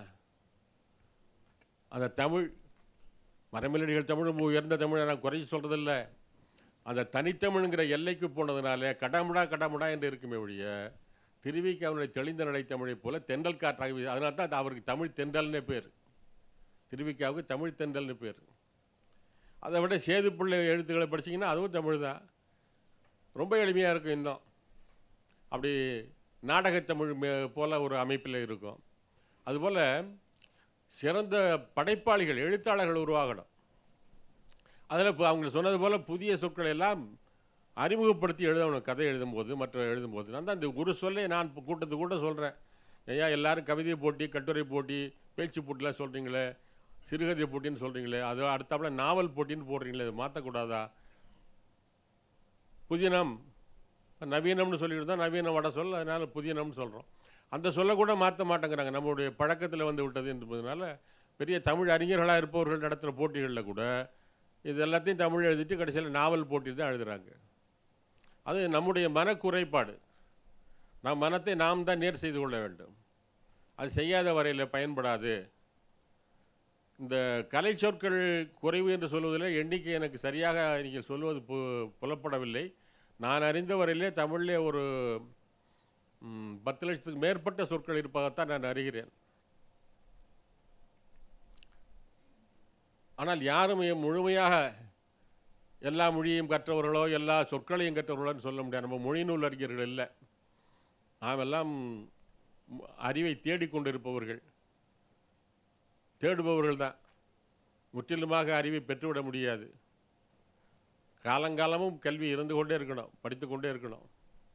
அந்த தமிழ் மரமலடிகள் தமிழ் ரொம்ப உயர்ந்த தமிழை நான் குறைச்சி சொல்கிறதில்ல அந்த தனித்தமிழ்ங்கிற எல்லைக்கு போனதுனால கடமுடா கடமுடா என்று இருக்குமே ஒழிய திருவிக்காவுடைய தெளிந்த நடை தமிழைப் போல தென்றல் காற்றாக வீசு- அதனால தான் அது அவருக்கு தமிழ் தென்றல்னே பேர் திருவிக்காவுக்கு தமிழ் தென்றல்னு பேர் அதை விட சேதுப்பிள்ளை எழுத்துக்களை படிச்சீங்கன்னா அதுவும் தமிழ் தான் ரொம்ப எளிமையாக இருக்கும் இன்னும் அப்படி நாடகத்தமிழ் மே- போல ஒரு அமைப்பில் இருக்கும் அதுபோல் சிறந்த படைப்பாளிகள் எழுத்தாளர்கள் உருவாகணும் அதில் இப்போ அவங்க சொன்னது போல் புதிய சொற்களை எல்லாம் அறிமுகப்படுத்தி எழுதணும் கதை எழுதும்போது மற்ற எழுதும்போது நான் தான் இந்த ஒரு சொல்லை நான் இப்போ கூட்டத்து கூட சொல்கிறேன் ஐயா எல்லாரும் கவிதை போட்டி கட்டுரை போட்டி பேச்சு போட்டிலாம் சொல்கிறீங்களே சிறுகதை போட்டின்னு சொல்கிறீங்களே அது அடுத்தாப்புல நாவல் போட்டின்னு போடுறீங்களே அது மாற்றக்கூடாதா புதினம் நவீனம்னு சொல்லிட்டு தான் நவீன வட சொல் அதனால் புதினம்னு சொல்கிறோம் அந்த சொல்ல கூட மாற்ற மாட்டேங்கிறாங்க நம்மளுடைய பழக்கத்தில் வந்து விட்டது என்பதனால பெரிய தமிழ் அறிஞர்களாக இருப்பவர்கள் நடத்துகிற போட்டிகளில் கூட இது எல்லாத்தையும் தமிழ் எழுதிட்டு கடைசியில் நாவல் போட்டி தான் எழுதுகிறாங்க அது நம்முடைய மனக்குறைபாடு நம் மனத்தை நாம் தான் நேர் செய்து கொள்ள வேண்டும் அது செய்யாத வரையில் பயன்படாது இந்த கலை சொற்கள் குறைவு என்று சொல்வதில் எண்ணிக்கை எனக்கு சரியாக நீங்கள் சொல்வது பு புலப்படவில்லை நான் அறிந்த வரையிலே தமிழிலே ஒரு ம், பத்து லட்சத்துக்கு மேற்பட்ட சொற்கள் இருப்பதைத்தான் நான் அறிகிறேன் ஆனால் யாரும் இ- முழுமையாக எல்லா மொழியையும் கற்றவர்களோ எல்லா சொற்களையும் கற்றவர்களோன்னு சொல்ல முடியாது நம்ம மொழி நூல் அறிஞர்கள் இல்லை நாம் எல்லாம் ம், அறிவை தேடிக்கொண்டிருப்பவர்கள் தேடுபவர்கள் தான் முற்றிலுமாக அறிவை பெற்றுவிட முடியாது காலங்காலமும் கல்வி இருந்து கொண்டே இருக்கணும் படித்து கொண்டே இருக்கணும்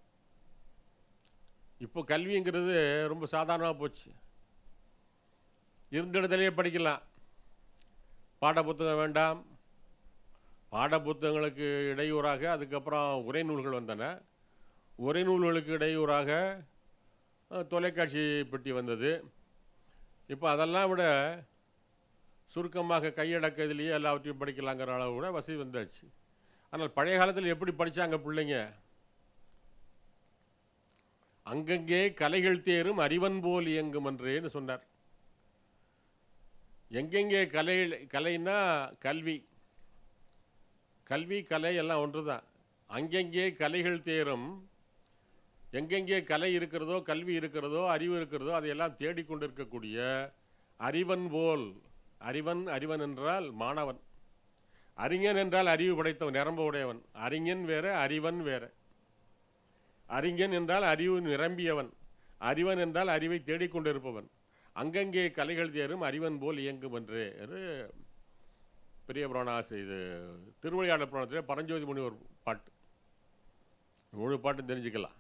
இப்போ கல்விங்கிறது ரொம்ப சாதாரணமாக போச்சு இருந்த இடத்துலையே படிக்கலாம் பாட புத்தகம் வேண்டாம் பாட புத்தகங்களுக்கு இடையூறாக அதுக்கப்புறம் உரைநூல்கள் வந்தன உரைநூல்களுக்கு இடையூறாக அஹ், தொலைக்காட்சி பெட்டி வந்தது இப்போ அதெல்லாம் விட சுருக்கமாக கையடக்க இதுலேயே எல்லாவற்றையும் படிக்கலாங்கிற அளவு கூட வசதி வந்தாச்சு ஆனால் பழைய காலத்தில் எப்படி படித்தாங்க பிள்ளைங்க அங்கங்கே கலைகள் தேரும் அறிவன் போல் இயங்கும் என்றேன்னு சொன்னார் எங்கெங்கே கலை கலைன்னா கல்வி கல்வி கலை எல்லாம் ஒன்று தான் அங்கெங்கே கலைகள் தேரும் எங்கெங்கே கலை இருக்கிறதோ கல்வி இருக்கிறதோ அறிவு இருக்கிறதோ அதையெல்லாம் தேடிக்கொண்டிருக்கக்கூடிய அறிவன் போல் அறிவன் அறிவன் என்றால் மாணவன் அறிஞன் என்றால் அறிவு படைத்தவன் நிரம்ப உடையவன் அறிஞன் வேற அறிவன் வேற அறிஞன் என்றால் அறிவு நிரம்பியவன் அறிவன் என்றால் அறிவை தேடிக்கொண்டிருப்பவன் அங்கங்கே கலைகள் தேரும் அறிவன் போல் இயங்கும் என்று என்று பெரிய புராணாசி இது திருவிளையாடல் புராணத்திலே பரஞ்சோதி முனி ஒரு பாட்டு முழு பாட்டு தெரிஞ்சுக்கலாம்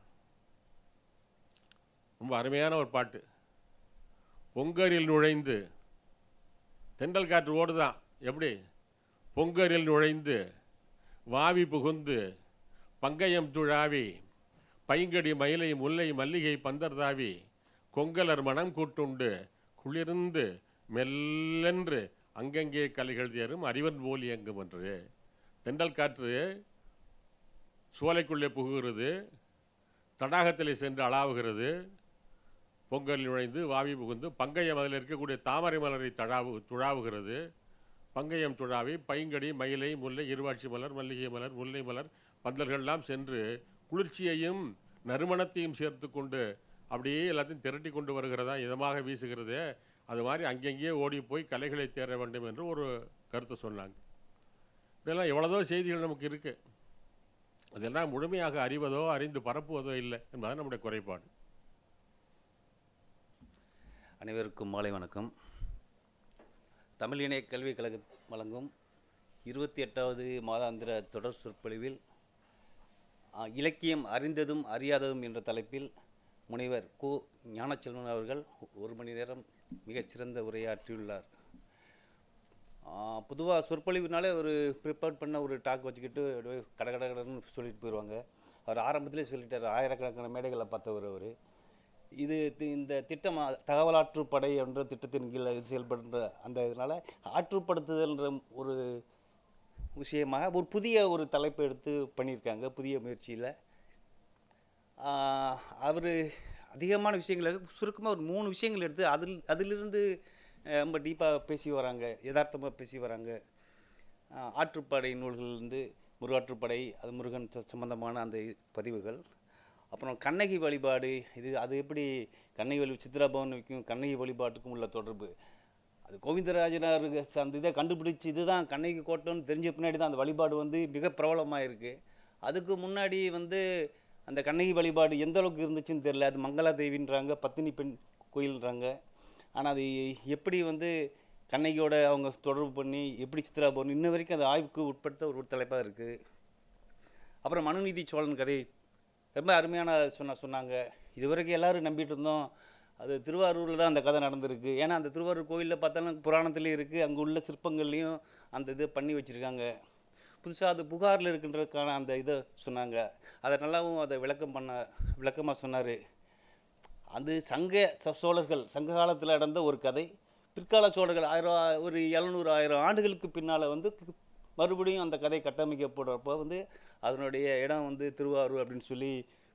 ரொம்ப அருமையான ஒரு பாட்டு பொங்கரில் நுழைந்து தென்றல் காற்று ஓடுதான் எப்படி பொங்கரில் நுழைந்து வாவி புகுந்து பங்கயம் துழாவி பைங்கடி மயிலை முல்லை மல்லிகை பந்தர் தாவி கொங்கலர் மனம் கூட்டுண்டு குளிர்ந்து மெல்லென்று அங்கங்கே கலைகள் தேரும் அறிவன் போல் இயங்கும் என்று தென்றல் காற்று சோலைக்குள்ளே புகுகிறது தடாகத்திலே சென்று அளாவுகிறது பொங்கல் நுழைந்து வாவி புகுந்து பங்கயம் அதில் இருக்கக்கூடிய தாமரை மலரை தழாவு துழாவுகிறது பங்கயம் துழாவி பைங்கடி மயிலை முல்லை இருவாட்சி மலர் மல்லிகை மலர் முல்லை மலர் பந்தல்கள்லாம் சென்று குளிர்ச்சியையும் நறுமணத்தையும் சேர்த்து கொண்டு அப்படியே எல்லாத்தையும் திரட்டி கொண்டு வருகிறதா இதமாக வீசுகிறது அது மாதிரி அங்கங்கேயே ஓடி போய் கலைகளை தேர வேண்டும் என்று ஒரு கருத்தை சொன்னாங்க இதெல்லாம் எவ்வளவோ செய்திகள் நமக்கு இருக்குது அதெல்லாம் முழுமையாக அறிவதோ அறிந்து பரப்புவதோ இல்லை என்பது நம்முடைய குறைபாடு அனைவருக்கும் மாலை வணக்கம் தமிழ் இணைய கல்விக் கழகம் வழங்கும் இருபத்தி எட்டாவது மாதாந்திர தொடர் சொற்பொழிவில் ஆ, இலக்கியம் அறிந்ததும் அறியாததும் என்ற தலைப்பில் முனைவர் கு ஞானச்செல்வன் அவர்கள் ஒரு மணி நேரம் மிகச்சிறந்த உரையாற்றியுள்ளார் பொதுவாக சொற்பொழிவுனாலே ஒரு ப்ரிப்பேர் பண்ண ஒரு டாக் வச்சுக்கிட்டு அப்படியே கட கட கடன்னு சொல்லிட்டு போயிடுவாங்க அவர் ஆரம்பத்திலே சொல்லிட்டார் ஆயிரக்கணக்கான மேடைகளை பார்த்தவர் அவர் இது தி- இந்த திட்டம் அ- தகவலாற்று படை என்ற திட்டத்தின் கீழ் இது செயல்படுற அந்த இதனால் ஆற்றுப்படுத்துதல்ன்ற ஒரு விஷயமாக ஒரு புதிய ஒரு தலைப்பை எடுத்து பண்ணியிருக்காங்க புதிய முயற்சியில் அவர் அதிகமான விஷயங்களை சுருக்கமாக ஒரு மூணு விஷயங்கள் எடுத்து அதில் அதிலிருந்து அஹ், ரொம்ப டீப்பாக பேசி வராங்க யதார்த்தமாக பேசி வராங்க ஆஹ், ஆற்றுப்படை நூல்கள்லேருந்து முருகாற்றுப்படை அது முருகன் ச- சம்பந்தமான அந்த இ- பதிவுகள் அப்புறம் கண்ணகி வழிபாடு இது அது எப்படி கண்ணகி வழி சித்ரா பௌர்ணமிக்கும் கண்ணகி வழிபாட்டுக்கும் உள்ள தொடர்பு அது கோவிந்தராஜனார் அந்த இதை கண்டுபிடிச்சி இதுதான் கண்ணகி கோட்டம்னு தெரிஞ்ச பின்னாடி தான் அந்த வழிபாடு வந்து மிக பிரபலமாக இருக்குது அதுக்கு முன்னாடி வந்து அந்த கண்ணகி வழிபாடு எந்த அளவுக்கு இருந்துச்சுன்னு தெரியல அது மங்களா தேவின்றாங்க பத்தினி பெண் கோயில்ன்றாங்க ஆனால் அது எப்படி வந்து கண்ணகியோட அவங்க தொடர்பு பண்ணி எப்படி சித்ரா பௌர்ணமி இன்ன வரைக்கும் அது ஆய்வுக்கு உட்படுத்த ஒரு தலைப்பாக இருக்குது அப்புறம் மனுநீதி சோழன் கதை ரொம்ப அருமையான சொன்ன சொன்னாங்க இதுவரைக்கும் எல்லாரும் நம்பிட்டு இருந்தோம் அது திருவாரூரில் தான் அந்த கதை நடந்திருக்கு ஏன்னா அந்த திருவாரூர் கோயிலில் பார்த்தாலும் புராணத்துலேயும் இருக்குது அங்கே உள்ள சிற்பங்கள்லேயும் அந்த இது பண்ணி வச்சுருக்காங்க புதுசாக அது புகாரில் இருக்கின்றதுக்கான அந்த இதை சொன்னாங்க அதை நல்லாவும் அதை விளக்கம் பண்ண விளக்கமாக சொன்னார் அது சங்க ச- சோழர்கள் சங்க காலத்தில் நடந்த ஒரு கதை பிற்கால சோழர்கள் ஆயிரம் ஒரு எழுநூறு ஆயிரம் ஆண்டுகளுக்கு பின்னால் வந்து மறுபடியும் அந்த கதை கட்டமைக்கப்படுறப்போ வந்து அதனுடைய இடம் வந்து திருவாரூர் அப்படின்னு சொல்லி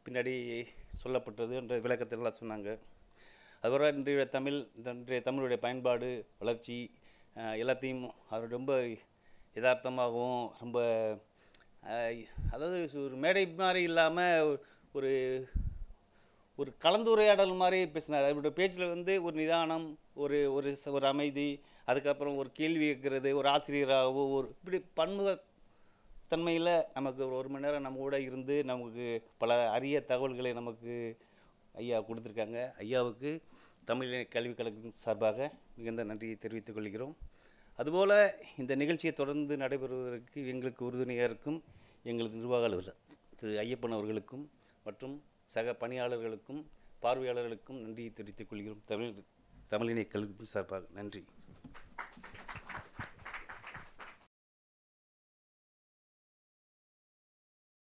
பின்னாடி சொல்லப்பட்டது என்ற விளக்கத்தெல்லாம் சொன்னாங்க அதுவரை இன்றைய தமிழ் இந்த இன்றைய தமிழுடைய பயன்பாடு வளர்ச்சி அஹ், எல்லாத்தையும் அது ரொம்ப யதார்த்தமாகவும் ரொம்ப அஹ், அதாவது ஒரு மேடை மாதிரி இல்லாமல் ஒரு ஒரு கலந்துரையாடல் மாதிரி பேசினார் அவருடைய பேச்சில் வந்து ஒரு நிதானம் ஒரு ஒரு ச- ஒரு அமைதி அதுக்கப்புறம் ஒரு கேள்வி கேட்கறது ஒரு ஆசிரியராகவோ ஒரு இப்படி பன்முக தன்மையில் நமக்கு ஒரு ஒரு மணி நேரம் நம்ம கூட இருந்து நமக்கு பல அரிய தகவல்களை நமக்கு ஐயா கொடுத்துருக்காங்க ஐயாவுக்கு தமிழ் கல்விக் கழகத்தின் சார்பாக மிகுந்த நன்றியை தெரிவித்துக் கொள்கிறோம் அதுபோல் இந்த நிகழ்ச்சியை தொடர்ந்து நடைபெறுவதற்கு எங்களுக்கு உறுதுணையாக இருக்கும் எங்களது நிர்வாக அலுவலர் திரு ஐயப்பன் அவர்களுக்கும் மற்றும் சக பணியாளர்களுக்கும் பார்வையாளர்களுக்கும் நன்றியை தெரிவித்துக் கொள்கிறோம் தமிழ் தமிழினை கல்வி சார்பாக நன்றி